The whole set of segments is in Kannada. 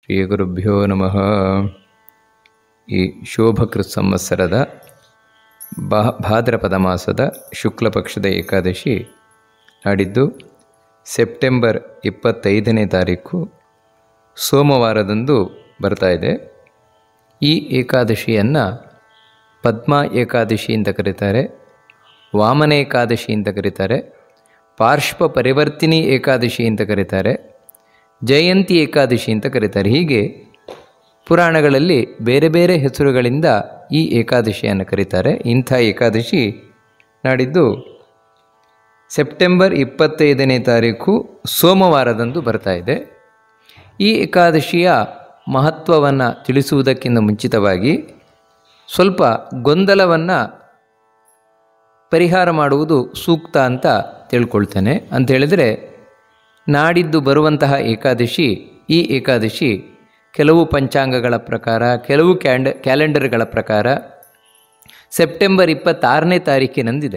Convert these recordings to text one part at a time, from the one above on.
ಶ್ರೀ ಗುರುಭ್ಯೋ ನಮಃ ಈ ಶೋಭಕೃತ್ ಸಂವತ್ಸರದ ಬಾ ಭಾದ್ರಪದ ಮಾಸದ ಶುಕ್ಲ ಪಕ್ಷದ ಏಕಾದಶಿ ನಾಡಿದ್ದು ಸೆಪ್ಟೆಂಬರ್ ಇಪ್ಪತ್ತೈದನೇ ತಾರೀಕು ಸೋಮವಾರದಂದು ಬರ್ತಾ ಇದೆ ಈ ಏಕಾದಶಿಯನ್ನು ಪದ್ಮ ಏಕಾದಶಿ ಅಂತ ಕರೀತಾರೆ ವಾಮನ ಏಕಾದಶಿ ಅಂತ ಕರೀತಾರೆ ಪಾರ್ಶ್ವ ಪರಿವರ್ತಿನಿ ಏಕಾದಶಿ ಅಂತ ಕರೀತಾರೆ ಜಯಂತಿ ಏಕಾದಶಿ ಅಂತ ಕರೀತಾರೆ ಹೀಗೆ ಪುರಾಣಗಳಲ್ಲಿ ಬೇರೆ ಬೇರೆ ಹೆಸರುಗಳಿಂದ ಈ ಏಕಾದಶಿಯನ್ನು ಕರೀತಾರೆ ಇಂಥ ಏಕಾದಶಿ ನಾಡಿದ್ದು ಸೆಪ್ಟೆಂಬರ್ ಇಪ್ಪತ್ತೈದನೇ ತಾರೀಕು ಸೋಮವಾರದಂದು ಬರ್ತಾ ಇದೆ ಈ ಏಕಾದಶಿಯ ಮಹತ್ವವನ್ನು ತಿಳಿಸುವುದಕ್ಕಿಂತ ಮುಂಚಿತವಾಗಿ ಸ್ವಲ್ಪ ಗೊಂದಲವನ್ನು ಪರಿಹಾರ ಮಾಡುವುದು ಸೂಕ್ತ ಅಂತ ತಿಳ್ಕೊಳ್ತೇನೆ ಅಂತ ಹೇಳಿದರೆ ನಾಡಿದ್ದು ಬರುವಂತಹ ಏಕಾದಶಿ ಈ ಏಕಾದಶಿ ಕೆಲವು ಪಂಚಾಂಗಗಳ ಪ್ರಕಾರ ಕೆಲವು ಕ್ಯಾಂಡ ಕ್ಯಾಲೆಂಡರ್ಗಳ ಪ್ರಕಾರ ಸೆಪ್ಟೆಂಬರ್ ಇಪ್ಪತ್ತಾರನೇ ತಾರೀಕಿನಂದಿದೆ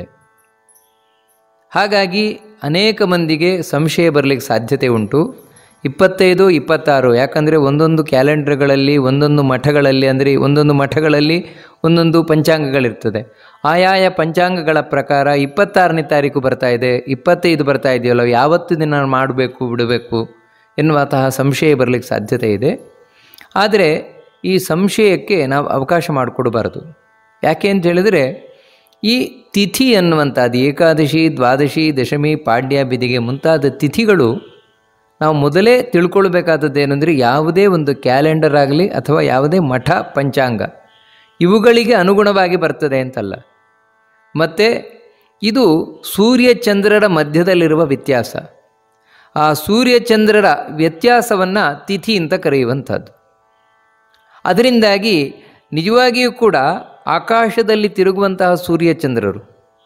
ಹಾಗಾಗಿ ಅನೇಕ ಮಂದಿಗೆ ಸಂಶಯ ಬರಲಿಕ್ಕೆ ಸಾಧ್ಯತೆ ಉಂಟು ಇಪ್ಪತ್ತೈದು ಇಪ್ಪತ್ತಾರು ಯಾಕಂದರೆ ಒಂದೊಂದು ಕ್ಯಾಲೆಂಡರ್ಗಳಲ್ಲಿ ಒಂದೊಂದು ಮಠಗಳಲ್ಲಿ ಅಂದರೆ ಒಂದೊಂದು ಮಠಗಳಲ್ಲಿ ಒಂದೊಂದು ಪಂಚಾಂಗಗಳಿರ್ತದೆ ಆಯಾಯ ಪಂಚಾಂಗಗಳ ಪ್ರಕಾರ ಇಪ್ಪತ್ತಾರನೇ ತಾರೀಕು ಬರ್ತಾ ಇದೆ ಇಪ್ಪತ್ತೈದು ಬರ್ತಾ ಇದೆಯಲ್ಲ ಯಾವತ್ತು ದಿನ ಮಾಡಬೇಕು ಬಿಡಬೇಕು ಎನ್ನುವಂತಹ ಸಂಶಯ ಬರಲಿಕ್ಕೆ ಸಾಧ್ಯತೆ ಇದೆ ಆದರೆ ಈ ಸಂಶಯಕ್ಕೆ ನಾವು ಅವಕಾಶ ಮಾಡಿಕೊಡಬಾರದು ಯಾಕೆ ಅಂತ ಹೇಳಿದರೆ ಈ ತಿಥಿ ಅನ್ನುವಂಥದ್ದು ಏಕಾದಶಿ ದ್ವಾದಶಿ ದಶಮಿ ಪಾಡ್ಯ ಬಿದಿಗೆ ಮುಂತಾದ ತಿಥಿಗಳು ನಾವು ಮೊದಲೇ ತಿಳ್ಕೊಳ್ಬೇಕಾದದ್ದು ಏನಂದರೆ ಯಾವುದೇ ಒಂದು ಕ್ಯಾಲೆಂಡರ್ ಆಗಲಿ ಅಥವಾ ಯಾವುದೇ ಮಠ ಪಂಚಾಂಗ ಇವುಗಳಿಗೆ ಅನುಗುಣವಾಗಿ ಬರ್ತದೆ ಅಂತಲ್ಲ ಮತ್ತು ಇದು ಸೂರ್ಯಚಂದ್ರರ ಮಧ್ಯದಲ್ಲಿರುವ ವ್ಯತ್ಯಾಸ ಆ ಸೂರ್ಯಚಂದ್ರರ ವ್ಯತ್ಯಾಸವನ್ನು ತಿಥಿ ಅಂತ ಕರೆಯುವಂಥದ್ದು ಅದರಿಂದಾಗಿ ನಿಜವಾಗಿಯೂ ಕೂಡ ಆಕಾಶದಲ್ಲಿ ತಿರುಗುವಂತಹ ಸೂರ್ಯಚಂದ್ರರು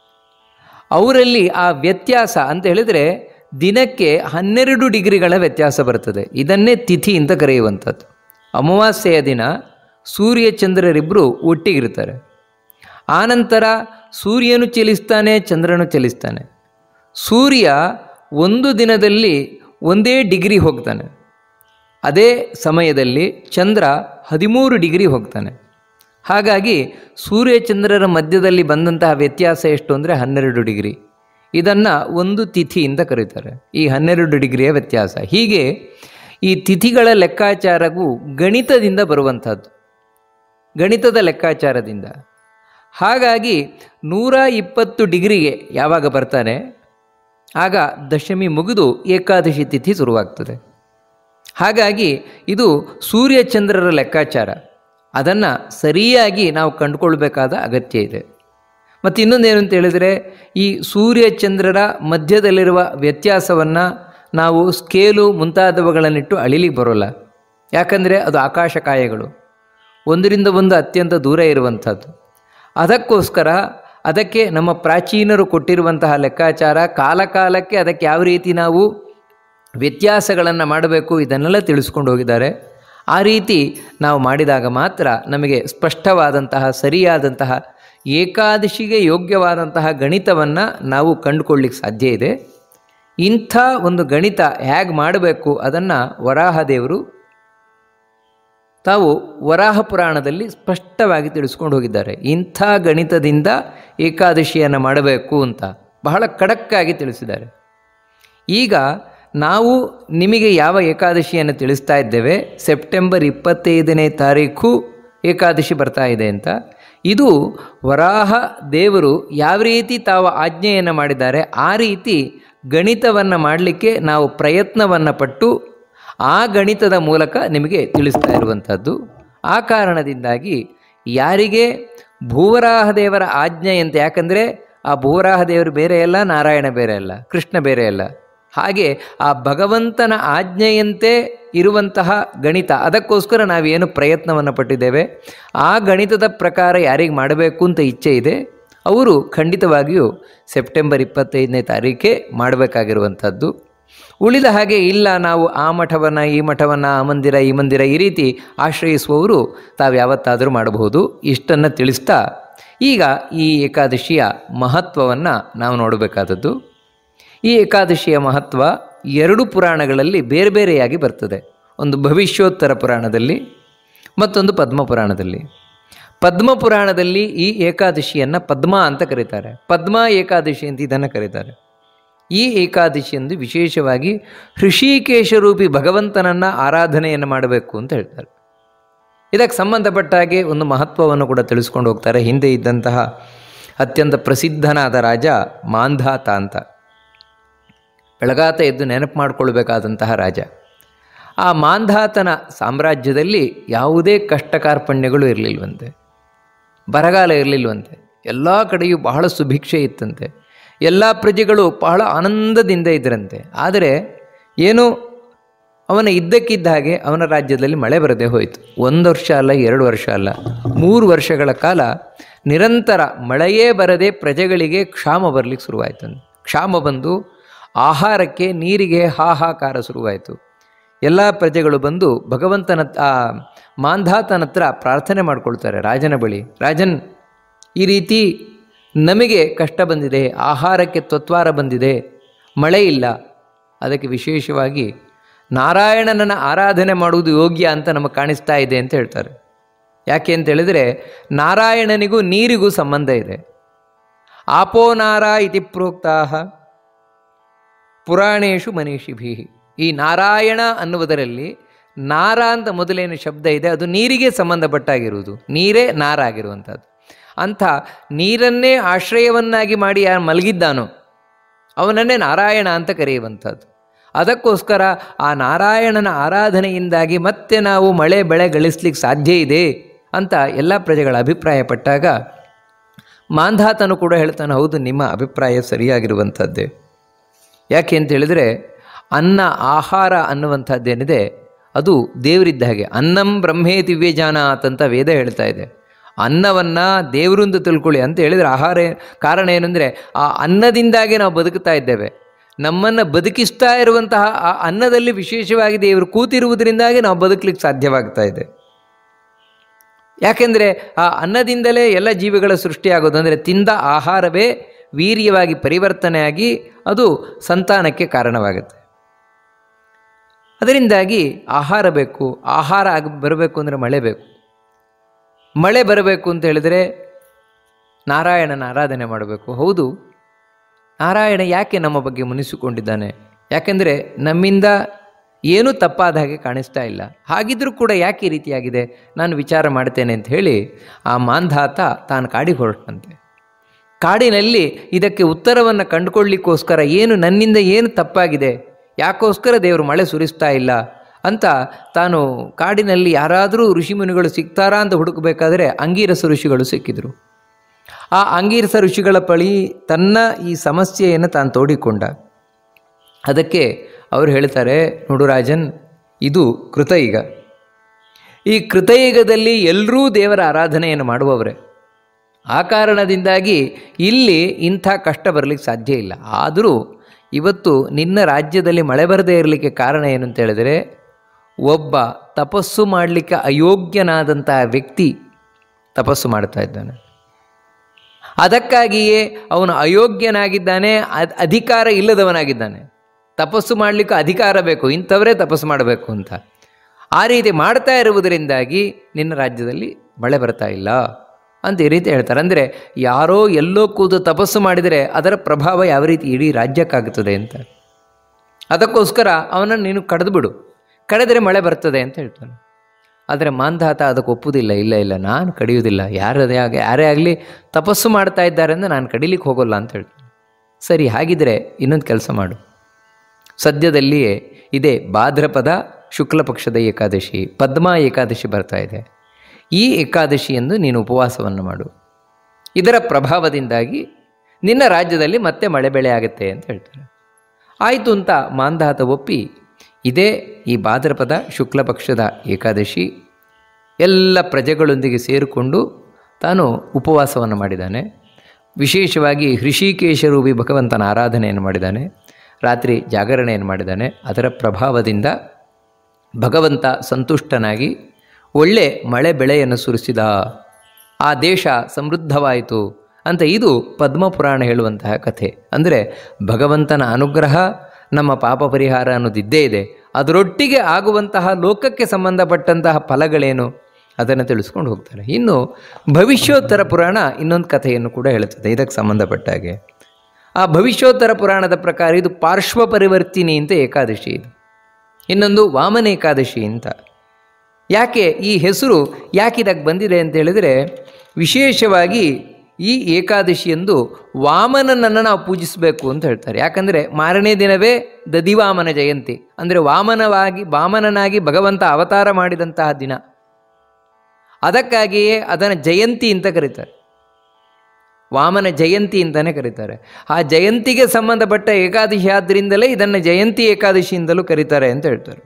ಅವರಲ್ಲಿ ಆ ವ್ಯತ್ಯಾಸ ಅಂತ ಹೇಳಿದರೆ ದಿನಕ್ಕೆ ಹನ್ನೆರಡು ಡಿಗ್ರಿಗಳ ವ್ಯತ್ಯಾಸ ಬರ್ತದೆ ಇದನ್ನೇ ತಿಥಿ ಅಂತ ಕರೆಯುವಂಥದ್ದು ಅಮಾವಾಸ್ಯೆಯ ದಿನ ಸೂರ್ಯಚಂದ್ರರಿಬ್ಬರು ಒಟ್ಟಿಗಿರ್ತಾರೆ ಆನಂತರ ಸೂರ್ಯನು ಚಲಿಸ್ತಾನೆ ಚಂದ್ರನು ಚಲಿಸ್ತಾನೆ ಸೂರ್ಯ ಒಂದು ದಿನದಲ್ಲಿ ಒಂದೇ ಡಿಗ್ರಿ ಹೋಗ್ತಾನೆ ಅದೇ ಸಮಯದಲ್ಲಿ ಚಂದ್ರ ಹದಿಮೂರು ಡಿಗ್ರಿ ಹೋಗ್ತಾನೆ ಹಾಗಾಗಿ ಸೂರ್ಯಚಂದ್ರರ ಮಧ್ಯದಲ್ಲಿ ಬಂದಂತಹ ವ್ಯತ್ಯಾಸ ಎಷ್ಟು ಅಂದರೆ ಹನ್ನೆರಡು ಡಿಗ್ರಿ ಇದನ್ನು ಒಂದು ತಿಥಿಯಿಂದ ಕರೀತಾರೆ ಈ ಹನ್ನೆರಡು ಡಿಗ್ರಿಯ ವ್ಯತ್ಯಾಸ ಹೀಗೆ ಈ ತಿಥಿಗಳ ಲೆಕ್ಕಾಚಾರವು ಗಣಿತದಿಂದ ಬರುವಂಥದ್ದು ಗಣಿತದ ಲೆಕ್ಕಾಚಾರದಿಂದ ಹಾಗಾಗಿ ನೂರ ಇಪ್ಪತ್ತು ಡಿಗ್ರಿಗೆ ಯಾವಾಗ ಬರ್ತಾನೆ ಆಗ ದಶಮಿ ಮುಗಿದು ಏಕಾದಶಿ ತಿಥಿ ಶುರುವಾಗ್ತದೆ ಹಾಗಾಗಿ ಇದು ಸೂರ್ಯಚಂದ್ರರ ಲೆಕ್ಕಾಚಾರ ಅದನ್ನು ಸರಿಯಾಗಿ ನಾವು ಕಂಡುಕೊಳ್ಬೇಕಾದ ಅಗತ್ಯ ಇದೆ ಮತ್ತು ಇನ್ನೊಂದೇನು ಅಂತ ಹೇಳಿದರೆ ಈ ಸೂರ್ಯಚಂದ್ರರ ಮಧ್ಯದಲ್ಲಿರುವ ವ್ಯತ್ಯಾಸವನ್ನು ನಾವು ಸ್ಕೇಲು ಮುಂತಾದವುಗಳನ್ನಿಟ್ಟು ಅಳಿಲಿಕ್ಕೆ ಬರೋಲ್ಲ ಯಾಕಂದರೆ ಅದು ಆಕಾಶಕಾಯಗಳು ಒಂದರಿಂದ ಒಂದು ಅತ್ಯಂತ ದೂರ ಇರುವಂಥದ್ದು ಅದಕ್ಕೋಸ್ಕರ ಅದಕ್ಕೆ ನಮ್ಮ ಪ್ರಾಚೀನರು ಕೊಟ್ಟಿರುವಂತಹ ಲೆಕ್ಕಾಚಾರ ಕಾಲಕಾಲಕ್ಕೆ ಅದಕ್ಕೆ ಯಾವ ರೀತಿ ನಾವು ವ್ಯತ್ಯಾಸಗಳನ್ನು ಮಾಡಬೇಕು ಇದನ್ನೆಲ್ಲ ತಿಳಿಸ್ಕೊಂಡು ಹೋಗಿದ್ದಾರೆ ಆ ರೀತಿ ನಾವು ಮಾಡಿದಾಗ ಮಾತ್ರ ನಮಗೆ ಸ್ಪಷ್ಟವಾದಂತಹ ಸರಿಯಾದಂತಹ ಏಕಾದಶಿಗೆ ಯೋಗ್ಯವಾದಂತಹ ಗಣಿತವನ್ನು ನಾವು ಕಂಡುಕೊಳ್ಳಿಕ್ಕೆ ಸಾಧ್ಯ ಇದೆ ಇಂಥ ಒಂದು ಗಣಿತ ಹೇಗೆ ಮಾಡಬೇಕು ಅದನ್ನು ವರಾಹದೇವರು ತಾವು ವರಾಹ ಪುರಾಣದಲ್ಲಿ ಸ್ಪಷ್ಟವಾಗಿ ತಿಳಿಸ್ಕೊಂಡು ಹೋಗಿದ್ದಾರೆ ಇಂಥ ಗಣಿತದಿಂದ ಏಕಾದಶಿಯನ್ನು ಮಾಡಬೇಕು ಅಂತ ಬಹಳ ಖಡಕ್ಕಾಗಿ ತಿಳಿಸಿದ್ದಾರೆ ಈಗ ನಾವು ನಿಮಗೆ ಯಾವ ಏಕಾದಶಿಯನ್ನು ತಿಳಿಸ್ತಾ ಇದ್ದೇವೆ ಸೆಪ್ಟೆಂಬರ್ ಇಪ್ಪತ್ತೈದನೇ ತಾರೀಕು ಏಕಾದಶಿ ಬರ್ತಾ ಇದೆ ಅಂತ ಇದು ವರಾಹ ದೇವರು ಯಾವ ರೀತಿ ತಾವು ಆಜ್ಞೆಯನ್ನು ಮಾಡಿದ್ದಾರೆ ಆ ರೀತಿ ಗಣಿತವನ್ನು ಮಾಡಲಿಕ್ಕೆ ನಾವು ಪ್ರಯತ್ನವನ್ನು ಪಟ್ಟು ಆ ಗಣಿತದ ಮೂಲಕ ನಿಮಗೆ ತಿಳಿಸ್ತಾ ಇರುವಂಥದ್ದು ಆ ಕಾರಣದಿಂದಾಗಿ ಯಾರಿಗೆ ಭೂವರಾಹ ದೇವರ ಆಜ್ಞೆ ಅಂತ ಯಾಕಂದರೆ ಆ ಭೂವರಾಹ ದೇವರು ಬೇರೆ ಅಲ್ಲ ನಾರಾಯಣ ಬೇರೆ ಅಲ್ಲ ಕೃಷ್ಣ ಬೇರೆ ಅಲ್ಲ ಹಾಗೆ ಆ ಭಗವಂತನ ಆಜ್ಞೆಯಂತೆ ಇರುವಂತಹ ಗಣಿತ ಅದಕ್ಕೋಸ್ಕರ ನಾವೇನು ಪ್ರಯತ್ನವನ್ನು ಪಟ್ಟಿದ್ದೇವೆ ಆ ಗಣಿತದ ಪ್ರಕಾರ ಯಾರಿಗೆ ಮಾಡಬೇಕು ಅಂತ ಇಚ್ಛೆ ಇದೆ ಅವರು ಖಂಡಿತವಾಗಿಯೂ ಸೆಪ್ಟೆಂಬರ್ ಇಪ್ಪತ್ತೈದನೇ ತಾರೀಕೆ ಮಾಡಬೇಕಾಗಿರುವಂಥದ್ದು ಉಳಿದ ಹಾಗೆ ಇಲ್ಲ ನಾವು ಆ ಮಠವನ್ನು ಈ ಮಠವನ್ನು ಆ ಮಂದಿರ ಈ ಮಂದಿರ ಈ ರೀತಿ ಆಶ್ರಯಿಸುವವರು ತಾವು ಯಾವತ್ತಾದರೂ ಮಾಡಬಹುದು ಇಷ್ಟನ್ನು ತಿಳಿಸ್ತಾ ಈಗ ಈ ಏಕಾದಶಿಯ ಮಹತ್ವವನ್ನು ನಾವು ನೋಡಬೇಕಾದದ್ದು ಈ ಏಕಾದಶಿಯ ಮಹತ್ವ ಎರಡು ಪುರಾಣಗಳಲ್ಲಿ ಬೇರೆ ಬೇರೆಯಾಗಿ ಬರ್ತದೆ ಒಂದು ಭವಿಷ್ಯೋತ್ತರ ಪುರಾಣದಲ್ಲಿ ಮತ್ತೊಂದು ಪದ್ಮಪುರಾಣದಲ್ಲಿ ಪದ್ಮಪುರಾಣದಲ್ಲಿ ಈ ಏಕಾದಶಿಯನ್ನು ಪದ್ಮ ಅಂತ ಕರೀತಾರೆ ಪದ್ಮ ಏಕಾದಶಿ ಅಂತ ಇದನ್ನು ಕರೀತಾರೆ ಈ ಏಕಾದಶಿಯಂದು ವಿಶೇಷವಾಗಿ ಹೃಷಿಕೇಶ ರೂಪಿ ಭಗವಂತನನ್ನು ಆರಾಧನೆಯನ್ನು ಮಾಡಬೇಕು ಅಂತ ಹೇಳ್ತಾರೆ ಇದಕ್ಕೆ ಸಂಬಂಧಪಟ್ಟ ಹಾಗೆ ಒಂದು ಮಹತ್ವವನ್ನು ಕೂಡ ತಿಳಿಸ್ಕೊಂಡು ಹೋಗ್ತಾರೆ ಹಿಂದೆ ಇದ್ದಂತಹ ಅತ್ಯಂತ ಪ್ರಸಿದ್ಧನಾದ ರಾಜ ಮಾಂಧಾತ ಅಂತ ಬೆಳಗಾತ ಎದ್ದು ನೆನಪು ಮಾಡಿಕೊಳ್ಬೇಕಾದಂತಹ ರಾಜ ಆ ಮಾಂಧಾತನ ಸಾಮ್ರಾಜ್ಯದಲ್ಲಿ ಯಾವುದೇ ಕಷ್ಟ ಕಾರ್ಪಣ್ಯಗಳು ಇರಲಿಲ್ವಂತೆ ಬರಗಾಲ ಇರಲಿಲ್ವಂತೆ ಎಲ್ಲ ಕಡೆಯೂ ಬಹಳ ಸುಭಿಕ್ಷೆ ಇತ್ತಂತೆ ಎಲ್ಲ ಪ್ರಜೆಗಳು ಬಹಳ ಆನಂದದಿಂದ ಇದ್ದರಂತೆ ಆದರೆ ಏನು ಅವನ ಇದ್ದಕ್ಕಿದ್ದ ಹಾಗೆ ಅವನ ರಾಜ್ಯದಲ್ಲಿ ಮಳೆ ಬರದೆ ಹೋಯಿತು ಒಂದು ವರ್ಷ ಅಲ್ಲ ಎರಡು ವರ್ಷ ಅಲ್ಲ ಮೂರು ವರ್ಷಗಳ ಕಾಲ ನಿರಂತರ ಮಳೆಯೇ ಬರದೆ ಪ್ರಜೆಗಳಿಗೆ ಕ್ಷಾಮ ಬರಲಿಕ್ಕೆ ಶುರುವಾಯಿತಂತೆ ಕ್ಷಾಮ ಬಂದು ಆಹಾರಕ್ಕೆ ನೀರಿಗೆ ಹಾಹಾಕಾರ ಶುರುವಾಯಿತು ಎಲ್ಲ ಪ್ರಜೆಗಳು ಬಂದು ಭಗವಂತನ ಆ ಮಾಂಧಾತನ ಹತ್ರ ಪ್ರಾರ್ಥನೆ ಮಾಡ್ಕೊಳ್ತಾರೆ ರಾಜನ ಬಳಿ ರಾಜನ್ ಈ ರೀತಿ ನಮಗೆ ಕಷ್ಟ ಬಂದಿದೆ ಆಹಾರಕ್ಕೆ ತ್ವತ್ವಾರ ಬಂದಿದೆ ಮಳೆ ಇಲ್ಲ ಅದಕ್ಕೆ ವಿಶೇಷವಾಗಿ ನಾರಾಯಣನನ್ನು ಆರಾಧನೆ ಮಾಡುವುದು ಯೋಗ್ಯ ಅಂತ ನಮಗೆ ಕಾಣಿಸ್ತಾ ಇದೆ ಅಂತ ಹೇಳ್ತಾರೆ ಯಾಕೆ ಅಂತ ಹೇಳಿದರೆ ನಾರಾಯಣನಿಗೂ ನೀರಿಗೂ ಸಂಬಂಧ ಇದೆ ಆಪೋ ನಾರ ಇತಿ ಪ್ರೋಕ್ತಾ ಪುರಾಣೇಶು ಮನೀಷಿಭಿ ಈ ನಾರಾಯಣ ಅನ್ನುವುದರಲ್ಲಿ ನಾರ ಅಂತ ಮೊದಲೇನು ಶಬ್ದ ಇದೆ ಅದು ನೀರಿಗೆ ಸಂಬಂಧಪಟ್ಟಾಗಿರುವುದು ನೀರೇ ನಾರ ಆಗಿರುವಂಥದ್ದು ಅಂಥ ನೀರನ್ನೇ ಆಶ್ರಯವನ್ನಾಗಿ ಮಾಡಿ ಯಾರು ಮಲಗಿದ್ದಾನೋ ಅವನನ್ನೇ ನಾರಾಯಣ ಅಂತ ಕರೆಯುವಂಥದ್ದು ಅದಕ್ಕೋಸ್ಕರ ಆ ನಾರಾಯಣನ ಆರಾಧನೆಯಿಂದಾಗಿ ಮತ್ತೆ ನಾವು ಮಳೆ ಬೆಳೆ ಗಳಿಸ್ಲಿಕ್ಕೆ ಸಾಧ್ಯ ಇದೆ ಅಂತ ಎಲ್ಲ ಪ್ರಜೆಗಳ ಅಭಿಪ್ರಾಯ ಪಟ್ಟಾಗ ಮಾಂಧಾತನು ಕೂಡ ಹೇಳ್ತಾನೆ ಹೌದು ನಿಮ್ಮ ಅಭಿಪ್ರಾಯ ಸರಿಯಾಗಿರುವಂಥದ್ದೇ ಯಾಕೆ ಅಂತ ಹೇಳಿದರೆ ಅನ್ನ ಆಹಾರ ಅನ್ನುವಂಥದ್ದೇನಿದೆ ಅದು ದೇವರಿದ್ದ ಹಾಗೆ ಅನ್ನಂ ಬ್ರಹ್ಮೇ ದಿವ್ಯಜಾನಾತ್ ಅಂತ ವೇದ ಹೇಳ್ತಾ ಇದೆ ಅನ್ನವನ್ನು ದೇವರಿಂದ ತಿಳ್ಕೊಳ್ಳಿ ಅಂತ ಹೇಳಿದರೆ ಆಹಾರ ಕಾರಣ ಏನಂದರೆ ಆ ಅನ್ನದಿಂದಾಗಿ ನಾವು ಬದುಕ್ತಾ ಇದ್ದೇವೆ ನಮ್ಮನ್ನು ಬದುಕಿಸ್ತಾ ಇರುವಂತಹ ಆ ಅನ್ನದಲ್ಲಿ ವಿಶೇಷವಾಗಿ ದೇವರು ಕೂತಿರುವುದರಿಂದಾಗಿ ನಾವು ಬದುಕಲಿಕ್ಕೆ ಸಾಧ್ಯವಾಗ್ತಾ ಇದೆ ಯಾಕೆಂದರೆ ಆ ಅನ್ನದಿಂದಲೇ ಎಲ್ಲ ಜೀವಿಗಳ ಸೃಷ್ಟಿಯಾಗೋದು ಅಂದರೆ ತಿಂದ ಆಹಾರವೇ ವೀರ್ಯವಾಗಿ ಪರಿವರ್ತನೆಯಾಗಿ ಅದು ಸಂತಾನಕ್ಕೆ ಕಾರಣವಾಗುತ್ತೆ ಅದರಿಂದಾಗಿ ಆಹಾರ ಬೇಕು ಆಹಾರ ಆಗ ಬರಬೇಕು ಅಂದರೆ ಮಳೆ ಬೇಕು ಮಳೆ ಬರಬೇಕು ಅಂತ ಹೇಳಿದರೆ ನಾರಾಯಣನ ಆರಾಧನೆ ಮಾಡಬೇಕು ಹೌದು ನಾರಾಯಣ ಯಾಕೆ ನಮ್ಮ ಬಗ್ಗೆ ಮುನಿಸಿಕೊಂಡಿದ್ದಾನೆ ಯಾಕೆಂದರೆ ನಮ್ಮಿಂದ ಏನೂ ತಪ್ಪಾದ ಹಾಗೆ ಕಾಣಿಸ್ತಾ ಇಲ್ಲ ಹಾಗಿದ್ರೂ ಕೂಡ ಯಾಕೆ ಈ ರೀತಿಯಾಗಿದೆ ನಾನು ವಿಚಾರ ಮಾಡ್ತೇನೆ ಅಂತ ಹೇಳಿ ಆ ಮಾಂಧಾತ ತಾನು ಕಾಡಿಗೆ ಹೊರಟಂತೆ ಕಾಡಿನಲ್ಲಿ ಇದಕ್ಕೆ ಉತ್ತರವನ್ನು ಕಂಡುಕೊಳ್ಳಿಕ್ಕೋಸ್ಕರ ಏನು ನನ್ನಿಂದ ಏನು ತಪ್ಪಾಗಿದೆ ಯಾಕೋಸ್ಕರ ದೇವರು ಮಳೆ ಸುರಿಸ್ತಾ ಇಲ್ಲ ಅಂತ ತಾನು ಕಾಡಿನಲ್ಲಿ ಯಾರಾದರೂ ಋಷಿಮುನಿಗಳು ಸಿಗ್ತಾರಾ ಅಂತ ಹುಡುಕಬೇಕಾದ್ರೆ ಅಂಗೀರಸ ಋಷಿಗಳು ಸಿಕ್ಕಿದ್ರು ಆ ಅಂಗೀರಸ ಋಷಿಗಳ ಬಳಿ ತನ್ನ ಈ ಸಮಸ್ಯೆಯನ್ನು ತಾನು ತೋಡಿಕೊಂಡ ಅದಕ್ಕೆ ಅವರು ಹೇಳ್ತಾರೆ ನೋಡು ರಾಜನ್ ಇದು ಕೃತಯುಗ ಈ ಕೃತಯುಗದಲ್ಲಿ ಎಲ್ಲರೂ ದೇವರ ಆರಾಧನೆಯನ್ನು ಮಾಡುವವರೇ ಆ ಕಾರಣದಿಂದಾಗಿ ಇಲ್ಲಿ ಇಂಥ ಕಷ್ಟ ಬರಲಿಕ್ಕೆ ಸಾಧ್ಯ ಇಲ್ಲ ಆದರೂ ಇವತ್ತು ನಿನ್ನ ರಾಜ್ಯದಲ್ಲಿ ಮಳೆ ಬರದೇ ಇರಲಿಕ್ಕೆ ಕಾರಣ ಏನು ಅಂತ ಹೇಳಿದರೆ ಒಬ್ಬ ತಪಸ್ಸು ಮಾಡಲಿಕ್ಕೆ ಅಯೋಗ್ಯನಾದಂತಹ ವ್ಯಕ್ತಿ ತಪಸ್ಸು ಮಾಡ್ತಾ ಇದ್ದಾನೆ ಅದಕ್ಕಾಗಿಯೇ ಅವನು ಅಯೋಗ್ಯನಾಗಿದ್ದಾನೆ ಅದ್ ಅಧಿಕಾರ ಇಲ್ಲದವನಾಗಿದ್ದಾನೆ ತಪಸ್ಸು ಮಾಡಲಿಕ್ಕೆ ಅಧಿಕಾರ ಬೇಕು ಇಂಥವರೇ ತಪಸ್ಸು ಮಾಡಬೇಕು ಅಂತ ಆ ರೀತಿ ಮಾಡ್ತಾ ಇರುವುದರಿಂದಾಗಿ ನಿನ್ನ ರಾಜ್ಯದಲ್ಲಿ ಮಳೆ ಬರ್ತಾ ಇಲ್ಲ ಅಂತ ಈ ರೀತಿ ಹೇಳ್ತಾರೆ ಅಂದರೆ ಯಾರೋ ಎಲ್ಲೋ ಕೂತು ತಪಸ್ಸು ಮಾಡಿದರೆ ಅದರ ಪ್ರಭಾವ ಯಾವ ರೀತಿ ಇಡೀ ರಾಜ್ಯಕ್ಕಾಗುತ್ತದೆ ಅಂತ ಅದಕ್ಕೋಸ್ಕರ ಅವನನ್ನು ನೀನು ಕಳೆದು ಬಿಡು ಕಳೆದರೆ ಮಳೆ ಬರ್ತದೆ ಅಂತ ಹೇಳ್ತಾನೆ ಆದರೆ ಮಾಂಧಾತ ಅದಕ್ಕೆ ಒಪ್ಪುವುದಿಲ್ಲ ಇಲ್ಲ ಇಲ್ಲ ನಾನು ಕಡಿಯುವುದಿಲ್ಲ ಯಾರದೇ ಆಗ ಯಾರೇ ಆಗಲಿ ತಪಸ್ಸು ಮಾಡ್ತಾ ಇದ್ದಾರೆ ಅಂದರೆ ನಾನು ಕಡಿಲಿಕ್ಕೆ ಹೋಗೋಲ್ಲ ಅಂತ ಹೇಳ್ತಾನೆ ಸರಿ ಹಾಗಿದ್ರೆ ಇನ್ನೊಂದು ಕೆಲಸ ಮಾಡು ಸದ್ಯದಲ್ಲಿಯೇ ಇದೇ ಭಾದ್ರಪದ ಶುಕ್ಲ ಪಕ್ಷದ ಏಕಾದಶಿ ಪದ್ಮ ಏಕಾದಶಿ ಬರ್ತಾ ಇದೆ ಈ ಏಕಾದಶಿಯಂದು ನೀನು ಉಪವಾಸವನ್ನು ಮಾಡು ಇದರ ಪ್ರಭಾವದಿಂದಾಗಿ ನಿನ್ನ ರಾಜ್ಯದಲ್ಲಿ ಮತ್ತೆ ಮಳೆ ಬೆಳೆ ಆಗುತ್ತೆ ಅಂತ ಹೇಳ್ತಾರೆ ಆಯಿತು ಅಂತ ಮಾಂಧಾತ ಒಪ್ಪಿ ಇದೇ ಈ ಭಾದ್ರಪದ ಶುಕ್ಲ ಪಕ್ಷದ ಏಕಾದಶಿ ಎಲ್ಲ ಪ್ರಜೆಗಳೊಂದಿಗೆ ಸೇರಿಕೊಂಡು ತಾನು ಉಪವಾಸವನ್ನು ಮಾಡಿದ್ದಾನೆ ವಿಶೇಷವಾಗಿ ಹೃಷಿಕೇಶರೂಪಿ ಭಗವಂತನ ಆರಾಧನೆಯನ್ನು ಮಾಡಿದ್ದಾನೆ ರಾತ್ರಿ ಜಾಗರಣೆಯನ್ನು ಮಾಡಿದ್ದಾನೆ ಅದರ ಪ್ರಭಾವದಿಂದ ಭಗವಂತ ಸಂತುಷ್ಟನಾಗಿ ಒಳ್ಳೆ ಮಳೆ ಬೆಳೆಯನ್ನು ಸುರಿಸಿದ ಆ ದೇಶ ಸಮೃದ್ಧವಾಯಿತು ಅಂತ ಇದು ಪದ್ಮಪುರಾಣ ಹೇಳುವಂತಹ ಕಥೆ ಅಂದರೆ ಭಗವಂತನ ಅನುಗ್ರಹ ನಮ್ಮ ಪಾಪ ಪರಿಹಾರ ಅನ್ನೋದಿದ್ದೇ ಇದೆ ಅದರೊಟ್ಟಿಗೆ ಆಗುವಂತಹ ಲೋಕಕ್ಕೆ ಸಂಬಂಧಪಟ್ಟಂತಹ ಫಲಗಳೇನು ಅದನ್ನು ತಿಳಿಸ್ಕೊಂಡು ಹೋಗ್ತಾರೆ ಇನ್ನು ಭವಿಷ್ಯೋತ್ತರ ಪುರಾಣ ಇನ್ನೊಂದು ಕಥೆಯನ್ನು ಕೂಡ ಹೇಳುತ್ತದೆ ಇದಕ್ಕೆ ಸಂಬಂಧಪಟ್ಟ ಹಾಗೆ ಆ ಭವಿಷ್ಯೋತ್ತರ ಪುರಾಣದ ಪ್ರಕಾರ ಇದು ಪಾರ್ಶ್ವ ಪರಿವರ್ತಿನಿ ಅಂತ ಏಕಾದಶಿ ಇದು ಇನ್ನೊಂದು ವಾಮನ ಏಕಾದಶಿ ಅಂತ ಯಾಕೆ ಈ ಹೆಸರು ಯಾಕೆ ಇದಕ್ಕೆ ಬಂದಿದೆ ಅಂತ ಹೇಳಿದರೆ ವಿಶೇಷವಾಗಿ ಈ ಏಕಾದಶಿಯಂದು ವಾಮನನನ್ನು ನಾವು ಪೂಜಿಸಬೇಕು ಅಂತ ಹೇಳ್ತಾರೆ ಯಾಕಂದರೆ ಮಾರನೇ ದಿನವೇ ದಧಿವಾಮನ ಜಯಂತಿ ಅಂದರೆ ವಾಮನವಾಗಿ ವಾಮನನಾಗಿ ಭಗವಂತ ಅವತಾರ ಮಾಡಿದಂತಹ ದಿನ ಅದಕ್ಕಾಗಿಯೇ ಅದನ್ನು ಜಯಂತಿ ಅಂತ ಕರೀತಾರೆ ವಾಮನ ಜಯಂತಿ ಅಂತಲೇ ಕರೀತಾರೆ ಆ ಜಯಂತಿಗೆ ಸಂಬಂಧಪಟ್ಟ ಏಕಾದಶಿ ಆದ್ದರಿಂದಲೇ ಇದನ್ನು ಜಯಂತಿ ಏಕಾದಶಿಯಿಂದಲೂ ಕರೀತಾರೆ ಅಂತ ಹೇಳ್ತಾರೆ